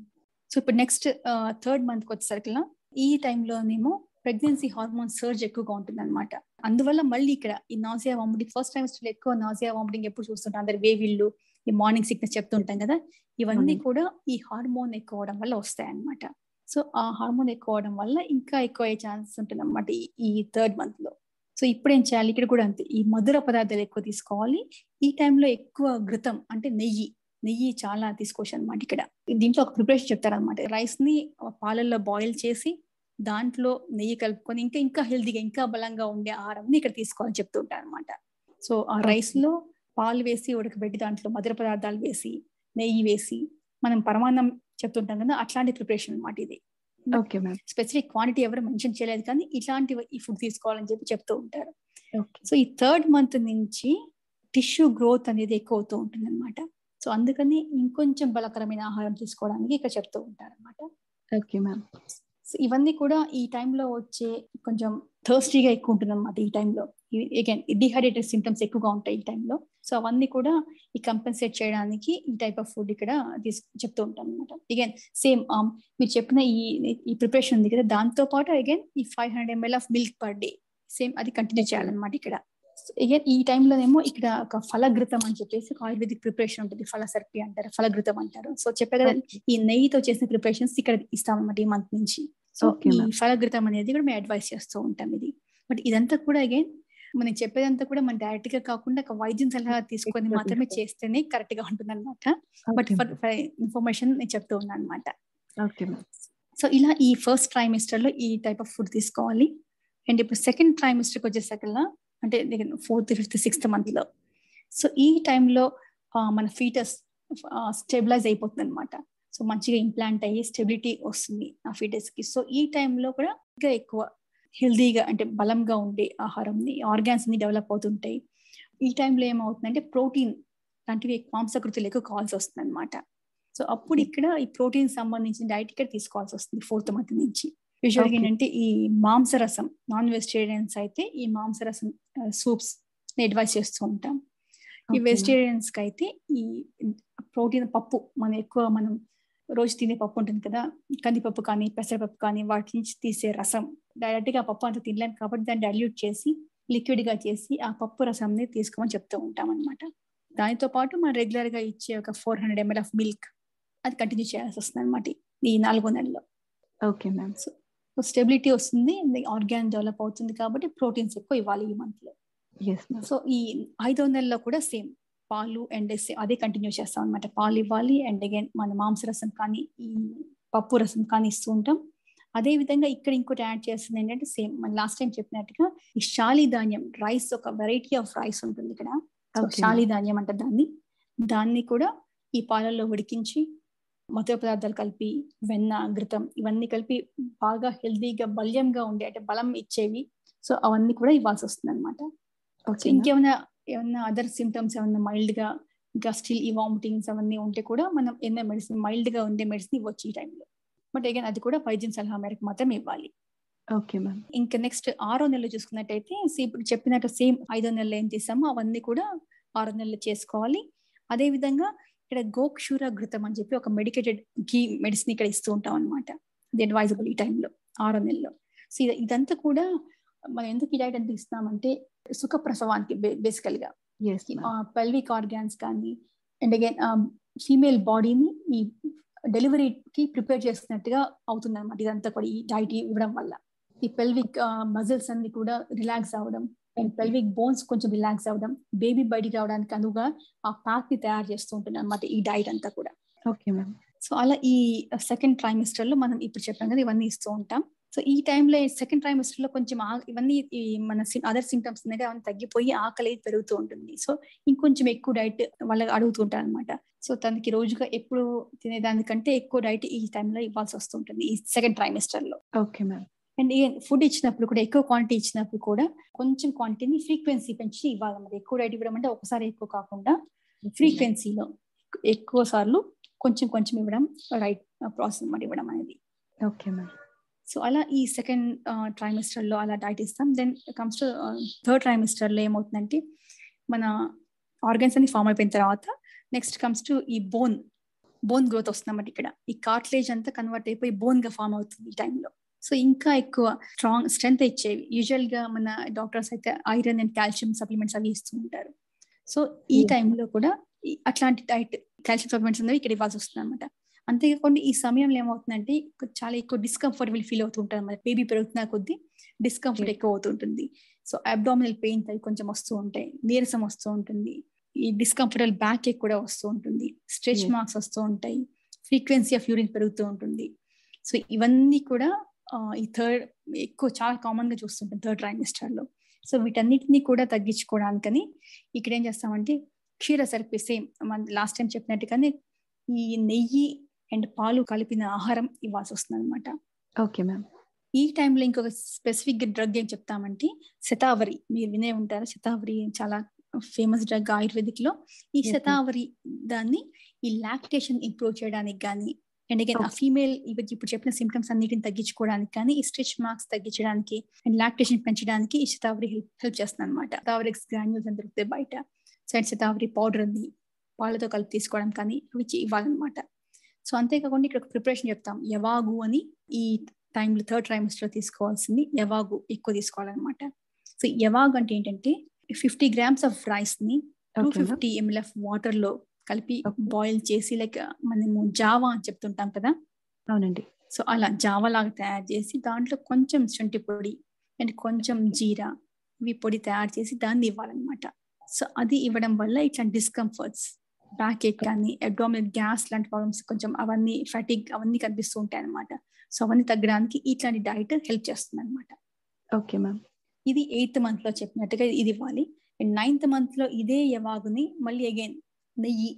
సో ఇప్పుడు నెక్స్ట్ థర్డ్ మంత్ వచ్చేసరికి ఈ టైంలోనేమో ప్రెగ్నెన్సీ హార్మోన్ సర్జ్ ఎక్కువగా ఉంటుంది అనమాట అందువల్ల మళ్ళీ ఇక్కడ ఈ నాజియా వామిటింగ్ ఫస్ట్ టైం ఎక్కువ నాజియా వామిటింగ్ ఎప్పుడు చూస్తుంటాం అందరు వేవిళ్ళు ఈ మార్నింగ్ సిక్నెస్ చెప్తుంటాం కదా ఇవన్నీ కూడా ఈ హార్మోన్ ఎక్కువ అవడం వల్ల వస్తాయి అనమాట సో ఆ హార్మోన్ ఎక్కువ అవడం వల్ల ఇంకా ఎక్కువ అయ్యే ఛాన్సెస్ ఉంటుంది అనమాట ఈ థర్డ్ మంత్ లో సో ఇప్పుడు ఏం చేయాలి ఇక్కడ కూడా అంతే ఈ మధుర పదార్థాలు ఎక్కువ తీసుకోవాలి ఈ టైంలో ఎక్కువ ఘృతం అంటే నెయ్యి నెయ్యి చాలా తీసుకోవచ్చు అనమాట ఇక్కడ దీంట్లో ఒక ప్రిపరేషన్ చెప్తారనమాట రైస్ ని పాలల్లో బాయిల్ చేసి దాంట్లో నెయ్యి కలుపుకొని ఇంకా ఇంకా హెల్తీగా ఇంకా బలంగా ఉండే ఆహారం ఇక్కడ తీసుకోవాలని చెప్తూ ఉంటారు అనమాట సో ఆ రైస్ లో పాలు వేసి ఉడకబెట్టి దాంట్లో మధుర పదార్థాలు వేసి నెయ్యి వేసి మనం పరమాన్నం చెప్తుంటాం కదా అట్లాంటి ప్రిపరేషన్ అనమాట ఇది ఓకే మ్యామ్ స్పెసిఫిక్ క్వాంటిటీ ఎవరు మెన్షన్ చేయలేదు కానీ ఇట్లాంటి ఈ ఫుడ్ తీసుకోవాలని చెప్పి చెప్తూ ఉంటారు ఓకే సో ఈ థర్డ్ మంత్ నుంచి టిష్యూ గ్రోత్ అనేది ఎక్కువ అవుతూ ఉంటుంది అనమాట సో అందుకని ఇంకొంచెం బలకరమైన ఆహారం తీసుకోవడానికి ఇక్కడ చెప్తూ ఉంటారు అనమాట ఓకే మ్యామ్ సో ఇవన్నీ కూడా ఈ టైంలో వచ్చే కొంచెం థర్స్టీగా ఎక్కువ ఉంటుంది అనమాట ఈ టైంలో అగైన్ డిహైడ్రేటెడ్ సిమ్టమ్స్ ఎక్కువగా ఉంటాయి ఈ టైంలో సో అవన్నీ కూడా ఈ కంపెన్సేట్ చేయడానికి ఈ టైప్ ఆఫ్ ఫుడ్ ఇక్కడ తీసు చెప్తూ ఉంటాం అనమాట అగైన్ సేమ్ మీరు చెప్పిన ఈ ఈ ప్రిపరేషన్ ఉంది కదా దాంతో పాటు అగైన్ ఈ five hundred ML of milk per day same అది కంటిన్యూ చేయాలన్నమాట ఇక్కడ అగైన్ ఈ టైంలోనేమో ఇక్కడ ఒక ఫలఘృతం అని చెప్పేసి ఒక ఆయుర్వేదిక్ ప్రిపరేషన్ ఉంటుంది ఫలసర్పి అంటారు ఫలఘృతం అంటారు సో చెప్పే కదా ఈ నెయ్యితో చేసిన ప్రిపరేషన్స్ ఇక్కడ ఇస్తామన్నమాట ఈ మంత్ నుంచి సో Okay, ఈ ma'am. ఫలఘృతం అనేది కూడా మేము అడ్వైస్ చేస్తూ ఉంటాం ఇది బట్ ఇదంతా కూడా అగైన్ మనం చెప్పేదంతా కూడా మనం డైరెక్ట్ గా కాకుండా ఒక వైద్యం సలహా తీసుకొని Extra మాత్రమే తీసుకో. చేస్తేనే కరెక్ట్ గా ఉంటుంది అనమాట బట్ ఫర్ ఇన్ఫర్మేషన్ నేను చెప్తూ ఉన్నాను అనమాట ఓకే మ్యామ్ సో ఇలా ఈ ఫస్ట్ ట్రైమిస్టర్ లో ఈ టైప్ ఆఫ్ ఫుడ్ తీసుకోవాలి అండ్ ఇప్పుడు సెకండ్ ట్రైమిస్టర్కి వచ్చేసరికల్లా అంటే ఫోర్త్ ఫిఫ్త్ సిక్స్త్ మంత్ లో సో ఈ టైంలో మన ఫీటస్ స్టెబిలైజ్ అయిపోతుంది అనమాట సో మంచిగా ఇంప్లాంట్ అయ్యి స్టెబిలిటీ వస్తుంది ఆ ఫీటస్ కి సో ఈ టైంలో కూడా ఇంకా ఎక్కువ హెల్దీగా అంటే బలంగా ఉండే ఆహారంని ఆర్గాన్స్ ని డెవలప్ అవుతుంటాయి ఈ టైంలో ఏమవుతుందంటే ప్రోటీన్ లాంటివి మాంసకృతులు ఎక్కువ కావాల్సి వస్తుంది అనమాట సో అప్పుడు ఇక్కడ ఈ ప్రోటీన్ సంబంధించిన డైట్ ఇక్కడ తీసుకోవాల్సి వస్తుంది ఫోర్త్ మంత్ నుంచి యూజువల్గా Okay. ఏంటంటే ఈ మాంసరసం నాన్ వెజిటేరియన్స్ అయితే ఈ మాంసరసం సూప్స్ అడ్వైస్ చేస్తూ ఉంటాం ఈ Okay. వెజిటేరియన్స్ కి అయితే ఈ ప్రోటీన్ పప్పు మనం ఎక్కువ మనం రోజు తినే పప్పు ఉంటుంది కదా కందిపప్పు కానీ పెసరపప్పు కానీ వాటి నుంచి తీసే రసం డైరెక్ట్ గా ఆ పప్పు అంతా తినలేం కాబట్టి దాన్ని డైల్యూట్ చేసి లిక్విడ్ గా చేసి ఆ పప్పు రసంని తీసుకోమని చెప్తూ ఉంటాం అనమాట దానితో పాటు మనం రెగ్యులర్ గా ఇచ్చే ఒక four hundred ML of milk అది కంటిన్యూ చేయాల్సి వస్తుంది అనమాట ఈ నాలుగో నెలలో ఓకే మ్యామ్ సో స్టెబిలిటీ వస్తుంది ఆర్గాన్ డెవలప్ అవుతుంది కాబట్టి ప్రోటీన్స్ ఎక్కువ ఇవ్వాలి ఈ మంత్ లో ఎస్ మ్యామ్ సో ఈ ఐదో నెలలో కూడా సేమ్ పాలు అండ్ అదే కంటిన్యూ చేస్తాం అనమాట పాలు ఇవ్వాలి అండ్ అగైన్ మన మాంసరసం కానీ ఈ పప్పు రసం కానీ ఇస్తూ ఉంటాం అదే విధంగా ఇక్కడ ఇంకోటి యాడ్ చేస్తుంది ఏంటంటే సేమ్ మన లాస్ట్ టైం చెప్పినట్టుగా ఈ శాలి ధాన్యం రైస్ ఒక వెరైటీ ఆఫ్ రైస్ ఉంటుంది ఇక్కడ సో Okay. శాలి ధాన్యం అంట దాన్ని దాన్ని కూడా ఈ పాలల్లో ఉడికించి మధుర పదార్థాలు కలిపి వెన్న ఘృతం ఇవన్నీ కలిపి బాగా హెల్దీగా బల్యంగా ఉండే అంటే బలం ఇచ్చేవి సో అవన్నీ కూడా ఇవ్వాల్సి వస్తుంది అనమాట సో ఓకే ఇంకేమైనా ఏమైనా అదర్ సిమ్టమ్స్ ఏమైనా మైల్డ్ గా ఇంకా స్టిల్ ఈ వామిటింగ్స్ అవన్నీ ఉంటే కూడా మనం ఎన్నో మెడిసిన్ మైల్డ్ గా ఉండే మెడిసిన్ ఇవ్వచ్చు ఈ టైంలో బట్ అగైన్ అది కూడా వైద్యం సలహా మేరకు మాత్రం ఇవ్వాలి ఓకే మ్యామ్ ఇంకా నెక్స్ట్ ఆరో నెలలో చూసుకున్నట్టయితే see ఇప్పుడు చెప్పినట్టు సేమ్ ఐదో నెలలో ఏం చేసామో అవన్నీ కూడా ఆరో నెలలు చేసుకోవాలి అదే విధంగా ఇక్కడ గోక్షూర ఘృతం అని చెప్పి ఒక మెడికేటెడ్ ఘీ మెడిసిన్ ఇక్కడ ఇస్తూ ఉంటాం అనమాట ఇది అడ్వైజబుల్ ఈ టైంలో ఆరో నెలలో సో ఇది ఇదంతా కూడా మనం ఎందుకు ఈ డైట్ ఎంత ఇస్తున్నామంటే సుఖ ప్రసవానికి బేసికల్ గా ఎస్ మ్యామ్ పెల్విక్ ఆర్గాన్స్ కానీ అండ్ అగైన్ ఫీమేల్ బాడీని ఈ డెలివరీకి ప్రిపేర్ చేస్తున్నట్టుగా అవుతుంది అనమాట ఇదంతా కూడా ఈ డైట్ ఇవ్వడం వల్ల ఈ పెల్విక్ మజిల్స్ అన్ని కూడా రిలాక్స్ అవ్వడం అండ్ పెల్విక్ బోన్స్ కొంచెం రిలాక్స్ అవ్వడం బేబీ బయటికి రావడానికి అనువుగా ఆ పాత్ ని తయారు చేస్తూ ఉంటుంది అనమాట ఈ డైట్ అంతా కూడా ఓకే మ్యామ్ సో అలా ఈ సెకండ్ ట్రైమిస్టర్ లో మనం ఇప్పుడు చెప్పాం కదా ఇవన్నీ ఇస్తూ ఉంటాం సో ఈ టైంలో సెకండ్ ట్రైమిస్టర్ లో కొంచెం ఆ- ఇవన్నీ ఈ మన అదర్ సిమ్టమ్స్ ఉన్నాయి అవన్నీ తగ్గిపోయి ఆకలి పెరుగుతూ ఉంటుంది సో ఇంకొంచెం ఎక్కువ డైట్ వాళ్ళకి అడుగుతూ ఉంటారు అనమాట సో తనకి రోజుగా ఎప్పుడు తినేదానికంటే ఎక్కువ డైట్ ఈ టైంలో ఇవ్వాల్సి వస్తుంటుంది ఈ సెకండ్ ట్రైమిస్టర్ లో ఓకే మ్యామ్ అండ్ ఫుడ్ ఇచ్చినప్పుడు కూడా ఎక్కువ క్వాంటిటీ ఇచ్చినప్పుడు కూడా కొంచెం క్వాంటిటీని ఫ్రీక్వెన్సీ పెంచి ఇవ్వాలన్నమాట ఎక్కువ డైట్ ఇవ్వడం అంటే ఒకసారి ఎక్కువ కాకుండా ఫ్రీక్వెన్సీలో ఎక్కువ సార్లు కొంచెం కొంచెం ఇవ్వడం రైట్ ప్రాసెస్ అన్నమాట ఇవ్వడం అనేది ఓకే మ్యామ్ సో అలా ఈ సెకండ్ ట్రైమిస్టర్ లో అలా డైట్ ఇస్తాం then comes to third trimester లో ఏమవుతుందంటే మన ఆర్గన్స్ అన్ని ఫామ్ అయిపోయిన తర్వాత నెక్స్ట్ కమ్స్ టు ఈ బోన్ బోన్ గ్రోత్ వస్తుందన్నమాట ఇక్కడ ఈ కార్ట్లేజ్ అంతా కన్వర్ట్ అయిపోయి బోన్ గా ఫామ్ అవుతుంది ఈ టైంలో సో ఇంకా ఎక్కువ స్ట్రాంగ్ స్ట్రెంత్ ఇచ్చేవి యూజువల్ గా మన డాక్టర్స్ అయితే ఐరన్ అండ్ కాల్షియం సప్లిమెంట్స్ అవి ఇస్తూ ఉంటారు సో ఈ Yeah. టైంలో కూడా ఈ అట్లాంటి డైట్ కాల్షియం సప్లిమెంట్స్ అనేవి ఇక్కడ ఇవ్వాల్సి వస్తుంది అనమాట అంతేకాకుండా ఈ సమయంలో ఏమవుతుందంటే కొ- చాలా ఎక్కువ డిస్కంఫర్టబుల్ ఫీల్ అవుతుంటారు మన బేబీ పెరుగుతున్న కొద్దీ డిస్కంఫర్ట్ Yeah. ఎక్కువ అవుతుంటుంది సో అబ్డామినల్ పెయిన్ అవి కొంచెం వస్తూ ఉంటాయి నీరసం వస్తూ ఉంటుంది ఈ డిస్కంఫర్టబుల్ బ్యాక్ కూడా వస్తూ ఉంటుంది స్ట్రెచ్ Yes. మార్క్స్ వస్తూ ఉంటాయి ఫ్రీక్వెన్సీ ఆఫ్ యూరిన్ పెరుగుతూ ఉంటుంది సో ఇవన్నీ కూడా ఆ, ఈ థర్డ్ ఎక్కువ చాలా కామన్ గా చూస్తుంటాం థర్డ్ ట్రైమిస్టర్ లో సో వీటన్నిటిని కూడా తగ్గించుకోవడానికని ఇక్కడ ఏం చేస్తామంటే క్షీర సర్పి సేమ్ మన లాస్ట్ టైం చెప్పినట్టుగానే ఈ నెయ్యి అండ్ పాలు కలిపిన ఆహారం ఇవ్వాల్సి వస్తుంది అనమాట ఓకే మ్యామ్ ఈ టైంలో ఇంకొక స్పెసిఫిక్ డ్రగ్ ఏం చెప్తామంటే శతావరి మీరు వినే ఉంటారు శతావరి చాలా ఫేమస్ డ్రగ్ ఆయుర్వేదిక్ లో ఈ Yes, ma'am. శతావరి దాన్ని ఈ లాక్టేషన్ ఇంప్రూవ్ చేయడానికి కానీ అండ్ అగైన్ ఆ Okay. ఫీమేల్ ఇప్పుడు చెప్పిన సిమ్టమ్స్ అన్నిటిని తగ్గించుకోవడానికి కానీ ఈ స్ట్రెచ్ మార్క్స్ తగ్గించడానికి అండ్ లాక్టేషన్ పెంచడానికి ఈ శతావరి హెల్ప్ హెల్ప్ చేస్తుంది అనమాట శతావరి గ్రాన్యూల్స్ అని దొరుకుతాయి బయట సైడ్ శతావరి పౌడర్ ఉంది పాలతో కలిపి తీసుకోవడం కానీ అవి చే- ఇవ్వాలన్నమాట సో అంతేకాకుండా ఇక్కడ ప్రిపరేషన్ చెప్తాం యవాగు అని ఈ టైంలో థర్డ్ ట్రైమిస్టర్ లో తీసుకోవాల్సింది యవాగు ఎక్కువ తీసుకోవాలన్నమాట సో యవాగ్ అంటే ఏంటంటే ఫిఫ్టీ గ్రామ్స్ ఆఫ్ రైస్ ని to okay ma'am fifty ml of water లో కలిపి Okay. బాయిల్ చేసి లైక్ మనము జావా అని చెప్తుంటాం కదా అవునండి సో అలా జావా లాగా తయారు చేసి దాంట్లో కొంచెం శుంఠి పొడి అండ్ కొంచెం జీరా ఇవి పొడి తయారు చేసి దాన్ని ఇవ్వాలన్నమాట సో అది ఇవ్వడం వల్ల ఇట్లాంటి డిస్కంఫర్ట్స్ బ్యాక్ ఎక్ కానీ అబ్డామినల్ గ్యాస్ లాంటి ప్రాబ్లమ్స్ కొంచెం అవన్నీ ఫటిక్ అవన్నీ కనిపిస్తూ ఉంటాయి అనమాట సో అవన్నీ తగ్గడానికి ఇట్లాంటి డైట్ హెల్ప్ చేస్తుంది అనమాట ఓకే మ్యామ్ ఇది ఎయిత్ మంత్ లో చెప్పినట్టుగా ఇది ఇవ్వాలి అండ్ నైన్త్ మంత్ లో ఇదే యవాగుని మళ్ళీ అగైన్ నెయ్యి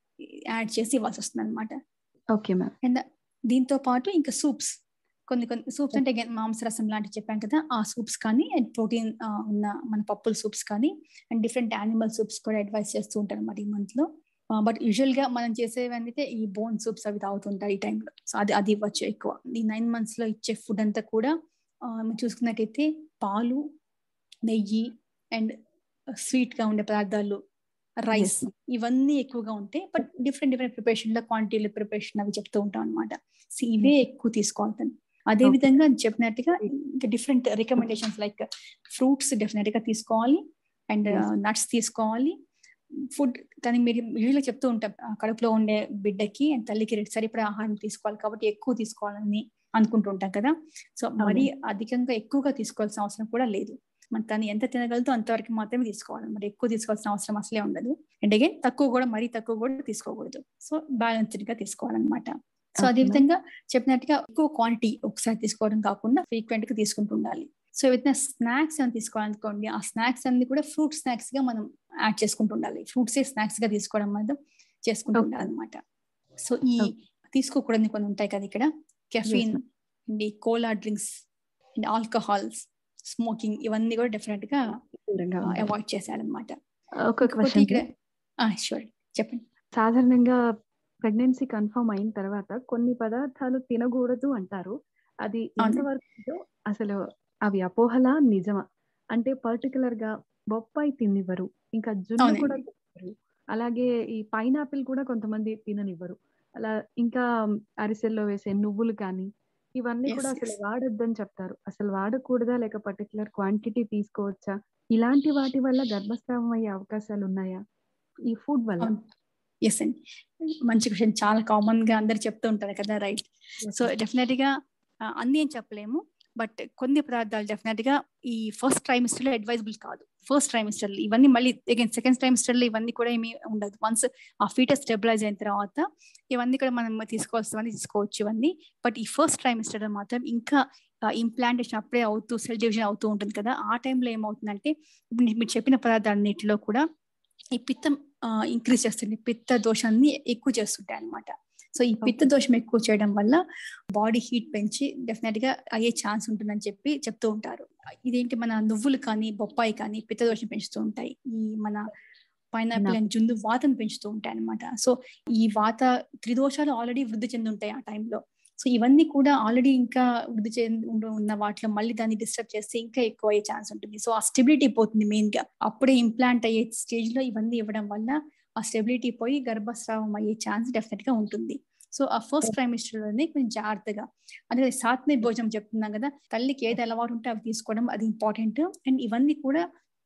యాడ్ చేసి ఇవ్వాల్సి వస్తుంది అనమాట ఓకే మ్యామ్ అండ్ దీంతో పాటు ఇంకా సూప్స్ కొన్ని కొన్ని సూప్స్ అంటే అగైన్ మాంసరసం లాంటివి చెప్పాం కదా ఆ సూప్స్ కానీ అండ్ ప్రోటీన్ ఉన్న మన పప్పుల సూప్స్ కానీ అండ్ డిఫరెంట్ యానిమల్ సూప్స్ కూడా అడ్వైస్ చేస్తూ ఉంటారు అన్నమాట ఈ మంత్ లో బట్ యూజువల్ గా మనం చేసేవి అయితే ఈ బోన్ సూప్స్ అవి తాగుతుంటారు ఈ టైంలో సో అది అది ఇవ్వచ్చు ఎక్కువ ఈ నైన్ మంత్స్ లో ఇచ్చే ఫుడ్ అంతా కూడా చూసుకున్నట్టయితే పాలు నెయ్యి అండ్ స్వీట్ గా ఉండే పదార్థాలు రైస్ ఇవన్నీ ఎక్కువగా ఉంటాయి బట్ డిఫరెంట్ డిఫరెంట్ ప్రిపరేషన్ లో క్వాంటిటీలో ప్రిపరేషన్ అవి చెప్తూ ఉంటాం అనమాట సో ఇవే ఎక్కువ తీసుకోవాలి అదే విధంగా చెప్పినట్టుగా ఇంకా different recommendations like fruits definite గా తీసుకోవాలి అండ్ నట్స్ తీసుకోవాలి ఫుడ్ కానీ మీరు యూజువల్గా చెప్తూ ఉంటాం కడుపులో ఉండే బిడ్డకి అండ్ తల్లికి సరిపడా ఆహారం తీసుకోవాలి కాబట్టి ఎక్కువ తీసుకోవాలని అనుకుంటూ ఉంటాం కదా సో మరీ అధికంగా ఎక్కువగా తీసుకోవాల్సిన అవసరం కూడా లేదు మన తను ఎంత తినగలదో అంతవరకు మాత్రమే తీసుకోవాలి మరి ఎక్కువ తీసుకోవాల్సిన అవసరం అసలే ఉండదు అండ్ అగైన్ తక్కువ కూడా మరీ తక్కువ కూడా తీసుకోకూడదు సో బ్యాలెన్స్డ్ గా తీసుకోవాలన్నమాట సో అదే విధంగా చెప్పినట్టుగా ఎక్కువ క్వాంటిటీ ఒకసారి తీసుకోవడం కాకుండా ఫ్రీక్వెంట్ గా తీసుకుంటూ ఉండాలి సో ఏదైనా స్నాక్స్ అని తీసుకోవాలనుకోండి ఆ స్నాక్స్ అన్ని కూడా ఫ్రూట్ స్నాక్స్ గా మనం యాడ్ చేసుకుంటూ ఉండాలి ఫ్రూట్సే స్నాక్స్ గా తీసుకోవడం మనం చేసుకుంటూ ఉండాలి అనమాట సో ఈ తీసుకోకూడని కొన్ని ఉంటాయి కదా ఇక్కడ కెఫీన్ అండ్ ఈ cola drinks and alcohols smoking ఇవన్నీ కూడా డెఫినెట్ గా అవాయిడ్ చేశారనమాట ఒక క్వశ్చన్ ఇక్కడ షూర్ చెప్పండి సాధారణంగా ప్రెగ్నెన్సీ కన్ఫర్మ్ అయిన తర్వాత కొన్ని పదార్థాలు తినకూడదు అంటారు అది ఎంతవరకు అసలు అవి అపోహలా నిజమా అంటే పర్టికులర్ గా బొప్పాయి తినివ్వరు ఇంకా జున్ను కూడా తినివ్వరు అలాగే ఈ పైనాపిల్ కూడా కొంతమంది తిననివ్వరు అలా ఇంకా అరిసెల్లో వేసే నువ్వులు కానీ ఇవన్నీ కూడా అసలు వాడొద్దని చెప్తారు అసలు వాడకూడదా లేక పర్టికులర్ క్వాంటిటీ తీసుకోవచ్చా ఇలాంటి వాటి వల్ల గర్భస్రావం అయ్యే అవకాశాలు ఉన్నాయా ఈ ఫుడ్ వల్ల ఎస్ అండి మంచి క్వశ్చన్ చాలా కామన్ గా అందరు చెప్తూ ఉంటారు కదా రైట్ సో డెఫినెట్ గా అన్ని ఏం చెప్పలేము బట్ కొన్ని పదార్థాలు డెఫినెట్ గా ఈ ఫస్ట్ ట్రైమిస్టర్ లో అడ్వైజబుల్ కాదు ఫస్ట్ ట్రైమిస్టర్ ఇవన్నీ మళ్ళీ అగైన్ సెకండ్ ట్రైమిస్టర్ లో ఇవన్నీ కూడా ఏమి ఉండదు వన్స్ ఆ ఫీటస్ స్టెబిలైజ్ అయిన తర్వాత ఇవన్నీ కూడా మనం తీసుకోవాల్సినవన్నీ తీసుకోవచ్చు ఇవన్నీ బట్ ఈ ఫస్ట్ ట్రైమిస్టర్ లో మాత్రం ఇంకా ఇంప్లాంటేషన్ అప్పుడే అవుతూ సెల్ డివిజన్ అవుతూ ఉంటుంది కదా ఆ టైంలో ఏమవుతుందంటే ఇప్పుడు మీరు చెప్పిన పదార్థాలన్నిటిలో కూడా ఈ పిత్తం ఇంక్రీజ్ చేస్తుంది పిత్త దోషాన్ని ఎక్కువ చేస్తుంటాయి అనమాట సో ఈ పిత్త దోషం ఎక్కువ చేయడం వల్ల బాడీ హీట్ పెంచి డెఫినెట్ గా అయ్యే ఛాన్స్ ఉంటుందని చెప్పి చెప్తూ ఉంటారు ఇదేంటి మన నువ్వులు కానీ బొప్పాయి కానీ పిత్త దోషం పెంచుతూ ఉంటాయి ఈ మన పైనాపిల్ అండ్ జున్ను వాతం పెంచుతూ ఉంటాయి అనమాట సో ఈ వాత త్రిదోషాలు ఆల్రెడీ వృద్ధి చెంది ఉంటాయి ఆ టైంలో సో ఇవన్నీ కూడా ఆల్రెడీ ఇంకా వృద్ధి చెంది ఉన్న వాటిలో మళ్ళీ దాన్ని డిస్టర్బ్ చేస్తే ఇంకా ఎక్కువ అయ్యే ఛాన్స్ ఉంటుంది సో ఆ స్టెబిలిటీ పోతుంది మెయిన్ గా అప్పుడే ఇంప్లాంట్ అయ్యే స్టేజ్ లో ఇవన్నీ ఇవ్వడం వల్ల ఆ స్టెబిలిటీ పోయి గర్భస్రావం అయ్యే ఛాన్స్ డెఫినెట్ గా ఉంటుంది సో ఆ ఫస్ట్ ట్రైమిస్టర్ లోనే కొంచెం జాగ్రత్తగా అందుకే సాత్మే భోజనం చెప్తున్నాం కదా తల్లికి ఏది అలవాటు ఉంటే అవి తీసుకోవడం అది ఇంపార్టెంట్ అండ్ ఇవన్నీ కూడా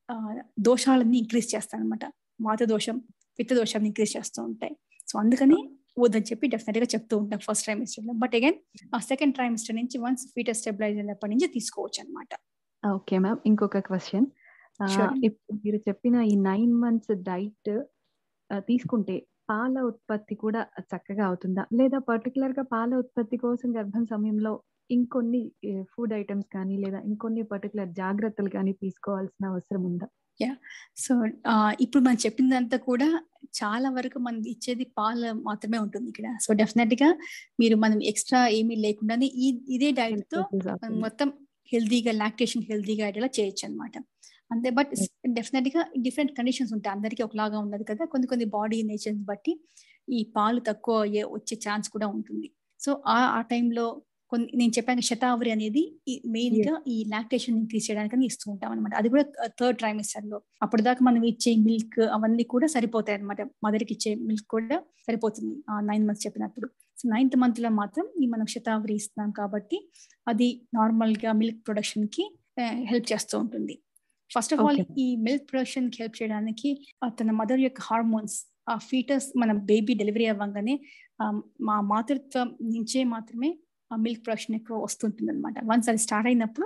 దోషాలన్నీ ఇంక్రీజ్ చేస్తాయి అనమాట వాత దోషం పిత్త దోషాన్ని ఇంక్రీజ్ చేస్తూ ఉంటాయి సో అందుకని వద్దని చెప్పి డెఫినెట్ గా చెప్తూ ఉంటాం ఫస్ట్ ట్రైమిస్టర్ లో బట్ అగైన్ ఆ సెకండ్ ట్రైమిస్టర్ నుంచి వన్స్ ఫీటర్ స్టెబిలైజ్ అయినప్పటి నుంచి తీసుకోవచ్చు అనమాట ఓకే మ్యామ్ ఇంకొక క్వశ్చన్ ఇప్పుడు మీరు చెప్పిన ఈ నైన్ మంత్స్ డైట్ తీసుకుంటే పాల ఉత్పత్తి కూడా చక్కగా అవుతుందా లేదా పర్టికులర్ గా పాల ఉత్పత్తి కోసం గర్భం సమయంలో ఇంకొన్ని ఫుడ్ ఐటమ్స్ కానీ లేదా ఇంకొన్ని పర్టికులర్ జాగ్రత్తలు కానీ తీసుకోవాల్సిన అవసరం ఉందా యా సో ఇప్పుడు మనం చెప్పిందంతా కూడా చాలా వరకు మనం ఇచ్చేది పాలు మాత్రమే ఉంటుంది ఇక్కడ సో డెఫినెట్ గా మీరు మనం ఎక్స్ట్రా ఏమీ లేకుండానే ఈ ఇదే డైట్ తో మనం మొత్తం హెల్దీగా లాక్టేషన్ హెల్దీగా అయ్యేలా చేయొచ్చు అనమాట అంతే బట్ డెఫినెట్ గా డిఫరెంట్ కండిషన్స్ ఉంటాయి అందరికీ ఒకలాగా ఉండదు కదా కొన్ని కొన్ని బాడీ నేచర్స్ బట్టి ఈ పాలు తక్కువ అయ్యే వచ్చే ఛాన్స్ కూడా ఉంటుంది సో ఆ ఆ టైంలో కొన్ని నేను చెప్పాను శతావరి అనేది మెయిన్ గా ఈ లాక్టేషన్ ఇంక్రీజ్ చేయడానికి ఇస్తూ ఉంటాం అనమాట అది కూడా థర్డ్ ట్రైమిస్టర్ లో అప్పటిదాకా మనం ఇచ్చే మిల్క్ అవన్నీ కూడా సరిపోతాయి అనమాట మదర్కి ఇచ్చే మిల్క్ కూడా సరిపోతుంది ఆ నైన్ మంత్స్ చెప్పినప్పుడు సో నైన్త్ మంత్ లో మాత్రం ఈ మనం శతావరి ఇస్తున్నాం కాబట్టి అది నార్మల్ గా మిల్క్ ప్రొడక్షన్ కి హెల్ప్ చేస్తూ ఉంటుంది ఫస్ట్ ఆఫ్ ఆల్ ఈ మిల్క్ ప్రొడక్షన్ కి హెల్ప్ చేయడానికి తన మదర్ యొక్క హార్మోన్స్ ఆ ఫీటర్స్ మన బేబీ డెలివరీ అవ్వగానే మా మాతృత్వం నుంచే మాత్రమే ఆ మిల్క్ ప్రొడక్షన్ ఎక్కువ వస్తుంటుంది అనమాట వన్స్ అది స్టార్ట్ అయినప్పుడు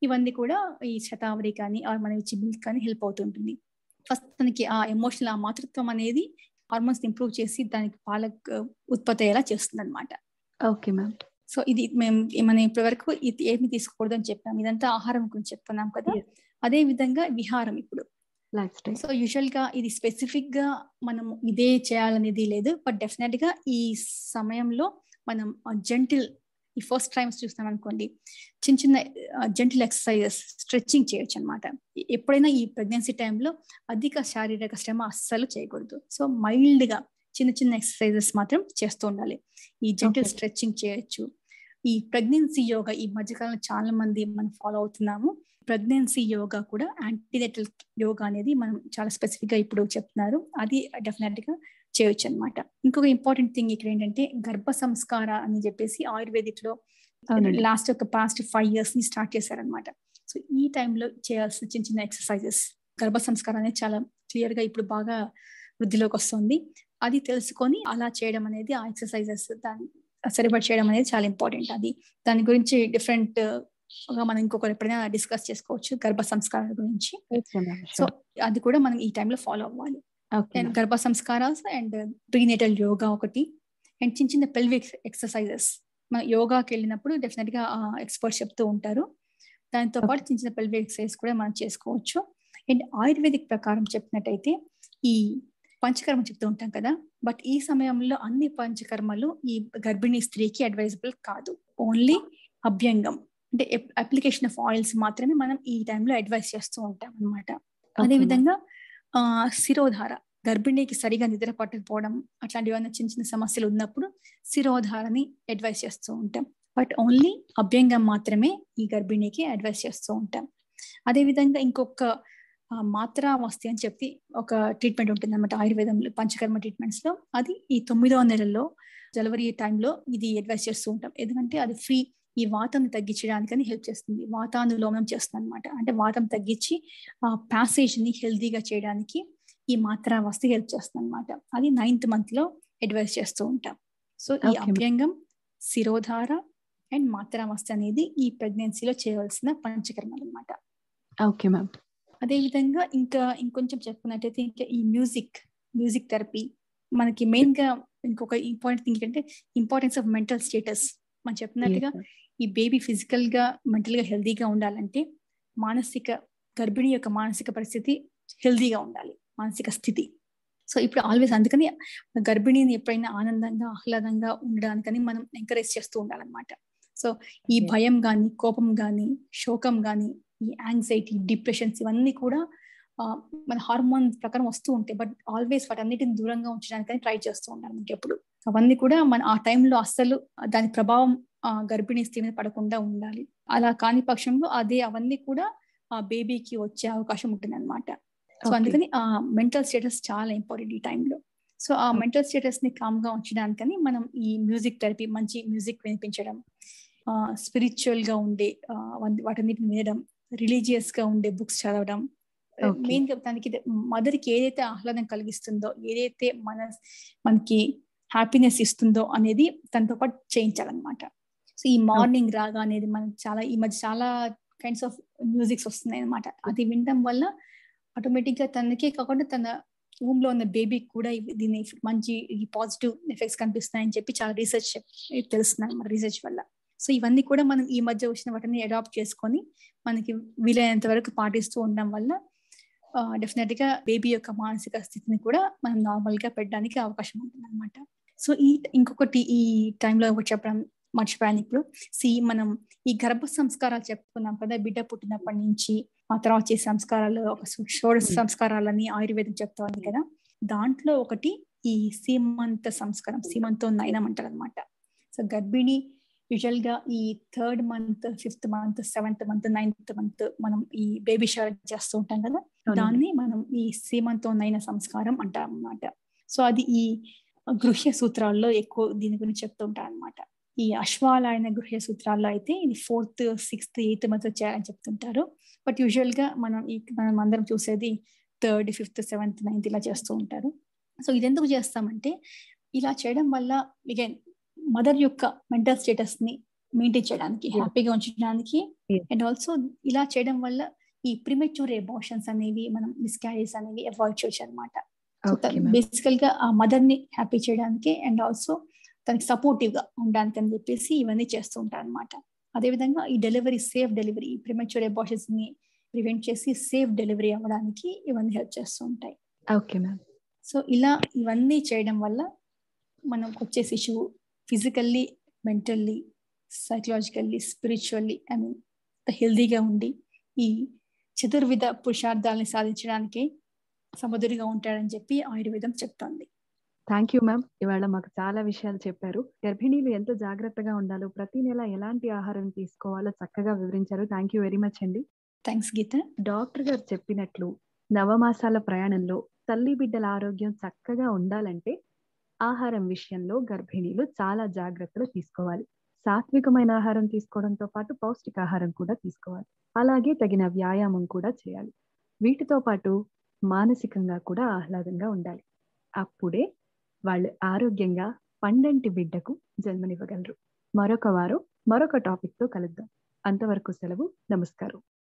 ఇవన్నీ కూడా ఈ శతావరి కానీ ఆర్ మనం ఇచ్చే మిల్క్ కానీ హెల్ప్ అవుతుంటుంది ఫస్ట్ తనకి ఆ ఎమోషనల్ ఆ మాతృత్వం అనేది హార్మోన్స్ ఇంప్రూవ్ చేసి దానికి పాల ఉత్పత్తి అయ్యేలా చేస్తుంది అనమాట ఓకే మ్యామ్ సో ఇది మేము మనం ఇప్పటి వరకు ఇది ఏమి తీసుకోకూడదు అని చెప్పాం ఇదంతా ఆహారం గురించి చెప్పుకున్నాం కదా అదే విధంగా విహారం ఇప్పుడు లైఫ్ స్టైల్ సో యూజువల్ గా ఇది స్పెసిఫిక్ గా మనం ఇదే చేయాలనేది లేదు బట్ డెఫినెట్ గా ఈ సమయంలో మనం జెంటిల్ ఈ ఫస్ట్ టైమ్స్ చూస్తాం అనుకోండి చిన్న చిన్న జెంటిల్ ఎక్సర్సైజెస్ స్ట్రెచ్చింగ్ చేయొచ్చు అనమాట ఎప్పుడైనా ఈ ప్రెగ్నెన్సీ టైంలో అధిక శారీరక శ్రమ అస్సలు చేయకూడదు సో మైల్డ్ గా చిన్న చిన్న ఎక్సర్సైజెస్ మాత్రం చేస్తూ ఉండాలి ఈ జెంటిల్ స్ట్రెచ్చింగ్ చేయొచ్చు ఈ ప్రెగ్నెన్సీ యోగా ఈ మధ్యకాలంలో చాలా మంది మనం ఫాలో అవుతున్నాము ప్రెగ్నెన్సీ యోగా కూడా యాంటీనెటల్ యోగా అనేది మనం చాలా స్పెసిఫిక్ గా ఇప్పుడు చెప్తున్నారు అది డెఫినెట్ గా చేయొచ్చు అనమాట ఇంకొక ఇంపార్టెంట్ థింగ్ ఇక్కడ ఏంటంటే గర్భ సంస్కార అని చెప్పేసి ఆయుర్వేదిక్ లో లాస్ట్ ఒక పాస్ట్ ఫైవ్ ఇయర్స్ ని స్టార్ట్ చేశారనమాట సో ఈ టైంలో చేయాల్సిన చిన్న చిన్న ఎక్సర్సైజెస్ గర్భ సంస్కారం అనేది చాలా క్లియర్ గా ఇప్పుడు బాగా వృద్ధిలోకి వస్తుంది అది తెలుసుకొని అలా చేయడం అనేది ఆ ఎక్సర్సైజెస్ దాన్ని సరిపడి చేయడం అనేది చాలా ఇంపార్టెంట్ అది దాని గురించి డిఫరెంట్ గా మనం ఇంకొకరు ఎప్పుడైనా డిస్కస్ చేసుకోవచ్చు గర్భ సంస్కారాల గురించి సో అది కూడా మనం ఈ టైంలో ఫాలో అవ్వాలి అండ్ గర్భ సంస్కారాస్ అండ్ ప్రీనేటల్ యోగా ఒకటి అండ్ చిన్న చిన్న పెల్విక్ ఎక్సర్సైజెస్ మన యోగాకి వెళ్ళినప్పుడు డెఫినెట్ గా ఎక్స్పర్ట్స్ చెప్తూ ఉంటారు దాంతో పాటు చిన్న చిన్న పెల్విక్ ఎక్సర్సైజ్ కూడా మనం చేసుకోవచ్చు అండ్ ఆయుర్వేదిక్ ప్రకారం చెప్పినట్టయితే ఈ పంచకర్మ చెప్తూ ఉంటాం కదా బట్ ఈ సమయంలో అన్ని పంచకర్మలు ఈ గర్భిణీ స్త్రీకి అడ్వైజబుల్ కాదు ఓన్లీ అభ్యంగం అంటే అప్లికేషన్ ఆఫ్ ఆయిల్స్ మాత్రమే మనం ఈ టైంలో అడ్వైస్ చేస్తూ ఉంటాం అనమాట అదే విధంగా ఆ శిరోధార గర్భిణీకి సరిగా నిద్ర పట్టకపోవడం అట్లాంటి ఏమైనా చిన్న చిన్న సమస్యలు ఉన్నప్పుడు శిరోధారని అడ్వైస్ చేస్తూ ఉంటాం బట్ ఓన్లీ అభ్యంగం మాత్రమే ఈ గర్భిణీకి అడ్వైస్ చేస్తూ ఉంటాం అదే విధంగా ఇంకొక మాత్రా వస్తే అని చెప్పి ఒక ట్రీట్మెంట్ ఉంటుంది అనమాట ఆయుర్వేదంలో పంచకర్మ ట్రీట్మెంట్స్ లో అది ఈ తొమ్మిదవ నెలల్లో జనవరి టైంలో ఇది అడ్వైస్ చేస్తూ ఉంటాం ఎందుకంటే అది ఫ్రీ ఈ వాతాన్ని తగ్గించడానికని హెల్ప్ చేస్తుంది వాతానులోమనం చేస్తుంది అనమాట అంటే వాతం తగ్గించి ఆ ప్యాసేజ్ ని హెల్దీగా చేయడానికి ఈ మాత్ర వస్తే హెల్ప్ చేస్తుంది అనమాట అది నైన్త్ మంత్ లో అడ్వైస్ చేస్తూ ఉంటాం సో ఈ అభ్యంగం శిరోధార అండ్ మాత్రావస్థ అనేది ఈ ప్రెగ్నెన్సీలో చేయవలసిన పంచకర్మలు అనమాట ఓకే మ్యామ్ అదే విధంగా ఇంకా ఇంకొంచెం చెప్పుకున్నట్టయితే ఇంకా ఈ మ్యూజిక్ మ్యూజిక్ థెరపీ మనకి మెయిన్ గా ఇంకొక ఇంపార్టెంట్ థింగ్ అంటే ఇంపార్టెన్స్ ఆఫ్ మెంటల్ స్టేటస్ మనం చెప్పినట్టుగా ఈ బేబీ ఫిజికల్ గా మెంటల్ గా హెల్దీగా ఉండాలంటే మానసిక గర్భిణి యొక్క మానసిక పరిస్థితి హెల్దీగా ఉండాలి మానసిక స్థితి సో ఇప్పుడు ఆల్వేస్ అందుకని గర్భిణిని ఎప్పుడైనా ఆనందంగా ఆహ్లాదంగా ఉండడానికని మనం ఎంకరేజ్ చేస్తూ ఉండాలన్నమాట సో ఈ భయం గాని కోపం గాని శోకం గాని ఈ యాంగ్జైటీ డిప్రెషన్స్ ఇవన్నీ కూడా మన హార్మోన్ ప్రకారం వస్తూ ఉంటాయి బట్ ఆల్వేస్ వాటన్నిటిని దూరంగా ఉంచడానికి ట్రై చేస్తూ ఉండాలి మనకి ఎప్పుడు అవన్నీ కూడా మన ఆ టైంలో అస్సలు దాని ప్రభావం ఆ గర్భిణీ స్త్రీ మీద పడకుండా ఉండాలి అలా కాని పక్షంలో అదే అవన్నీ కూడా ఆ బేబీకి వచ్చే అవకాశం ఉంటుంది అనమాట సో అందుకని ఆ మెంటల్ స్టేటస్ చాలా ఇంపార్టెంట్ ఈ టైంలో సో ఆ మెంటల్ స్టేటస్ ని కామ్ గా ఉంచడానికని మనం ఈ మ్యూజిక్ థెరపీ మంచి మ్యూజిక్ వినిపించడం స్పిరిచువల్ గా ఉండే వాటన్నిటిని వినడం రిలీజియస్ గా ఉండే బుక్స్ చదవడం మెయిన్ గా దానికి మదర్ కి ఏదైతే ఆహ్లాదం కలిగిస్తుందో ఏదైతే మన మనకి హ్యాపీనెస్ ఇస్తుందో అనేది తనతో పాటు చేయించాలన్నమాట సో ఈ మార్నింగ్ రాగా అనేది మనకి చాలా ఈ మధ్య చాలా కైండ్స్ ఆఫ్ మ్యూజిక్స్ వస్తున్నాయి అనమాట అది వినడం వల్ల ఆటోమేటిక్ గా తనకే కాకుండా తన రూమ్ లో ఉన్న బేబీకి కూడా దీని మంచి ఈ పాజిటివ్ ఎఫెక్ట్స్ కనిపిస్తున్నాయని చెప్పి చాలా రీసెర్చ్ తెలుస్తున్నాయి అన్నమాట రీసెర్చ్ వల్ల సో ఇవన్నీ కూడా మనం ఈ మధ్య వచ్చిన వాటిని అడాప్ట్ చేసుకొని మనకి వీలైనంత వరకు పాటిస్తూ ఉండడం వల్ల డెఫినెట్ గా బేబీ యొక్క మానసిక స్థితిని కూడా మనం నార్మల్ గా పెట్టడానికి అవకాశం ఉంటుంది అనమాట సో ఈ ఇంకొకటి ఈ టైంలో ఒకటి చెప్పడం మర్చిపోయాను ఇప్పుడు సి మనం ఈ గర్భ సంస్కారాలు చెప్పుకున్నాం కదా బిడ్డ పుట్టినప్పటి నుంచి ఆ తర్వాత చేసే సంస్కారాలు ఒక షోడశ సంస్కారాలని ఆయుర్వేదం చెప్తా ఉంది కదా దాంట్లో ఒకటి ఈ సీమంత సంస్కారం సీమంతో నయనం అంటారు అనమాట సో గర్భిణి యూజువల్ గా ఈ third month fifth month seventh month ninth month మనం ఈ బేబీ షవర్ చేస్తూ ఉంటాం కదా దాన్ని మనం ఈ సీమంతో నైన సంస్కారం అంటాం అనమాట సో అది ఈ గృహ్య సూత్రాల్లో ఎక్కువ దీని గురించి చెప్తూ ఉంటారు అనమాట ఈ అశ్వాలాయన గృహ్య సూత్రాల్లో అయితే ఇది ఫోర్త్ సిక్స్త్ ఎయిత్ మంత్ చేయాలని చెప్తుంటారు బట్ యూజువల్ గా మనం ఈ మనం అందరం చూసేది థర్డ్ ఫిఫ్త్ సెవెంత్ నైన్త్ ఇలా చేస్తూ ఉంటారు సో ఇది ఎందుకు చేస్తామంటే ఇలా చేయడం వల్ల అగైన్ మదర్ యొక్క మెంటల్ స్టేటస్ ని మెయింటైన్ చేయడానికి Yes. హ్యాపీగా ఉంచడానికి Yes. అండ్ ఆల్సో ఇలా చేయడం వల్ల ఈ ప్రిమెచ్యూర్ ఎమోషన్స్ అనేవి మనం మిస్క్యారీస్ అనేవి అవాయిడ్ చేయొచ్చు అనమాట ఓకే మ్యామ్ బేసికల్ గా ఆ మదర్ ని హ్యాపీ చేయడానికి అండ్ ఆల్సో తనకి సపోర్టివ్ గా ఉండడానికి అని చెప్పేసి ఇవన్నీ చేస్తూ ఉంటారు అనమాట అదేవిధంగా ఈ delivery safe delivery premature abortions ని ప్రివెంట్ చేసి సేఫ్ డెలివరీ అవ్వడానికి ఇవన్నీ హెల్ప్ చేస్తూ ఉంటాయి ఓకే మ్యామ్ సో ఇలా ఇవన్నీ చేయడం వల్ల మనకు వచ్చే శిశువు physically mentally psychologically spiritually I mean హెల్దీగా ఉండి ఈ చతుర్విధ పురుషార్థాలని సాధించడానికి సముద్రిగా ఉంటాడని చెప్పి ఆయుర్వేదం చెప్తోంది థ్యాంక్ యూ మ్యామ్ ఇవాళ మాకు చాలా విషయాలు చెప్పారు గర్భిణీలు ఎంత జాగ్రత్తగా ఉండాలో ప్రతి నెల ఎలాంటి ఆహారం తీసుకోవాలో చక్కగా వివరించారు థ్యాంక్ యూ వెరీ మచ్ అండి థ్యాంక్స్ గీత డాక్టర్ గారు చెప్పినట్లు నవమాసాల ప్రయాణంలో తల్లి బిడ్డల ఆరోగ్యం చక్కగా ఉండాలంటే ఆహారం విషయంలో గర్భిణీలు చాలా జాగ్రత్తలు తీసుకోవాలి సాత్వికమైన ఆహారం తీసుకోవడంతో పాటు పౌష్టికాహారం కూడా తీసుకోవాలి అలాగే తగిన వ్యాయామం కూడా చేయాలి వీటితో పాటు మానసికంగా కూడా ఆహ్లాదంగా ఉండాలి అప్పుడే వాళ్ళు ఆరోగ్యంగా పండంటి బిడ్డకు జన్మనివ్వగలరు మరొక వారం మరొక టాపిక్ తో కలుద్దాం అంతవరకు సెలవు నమస్కారం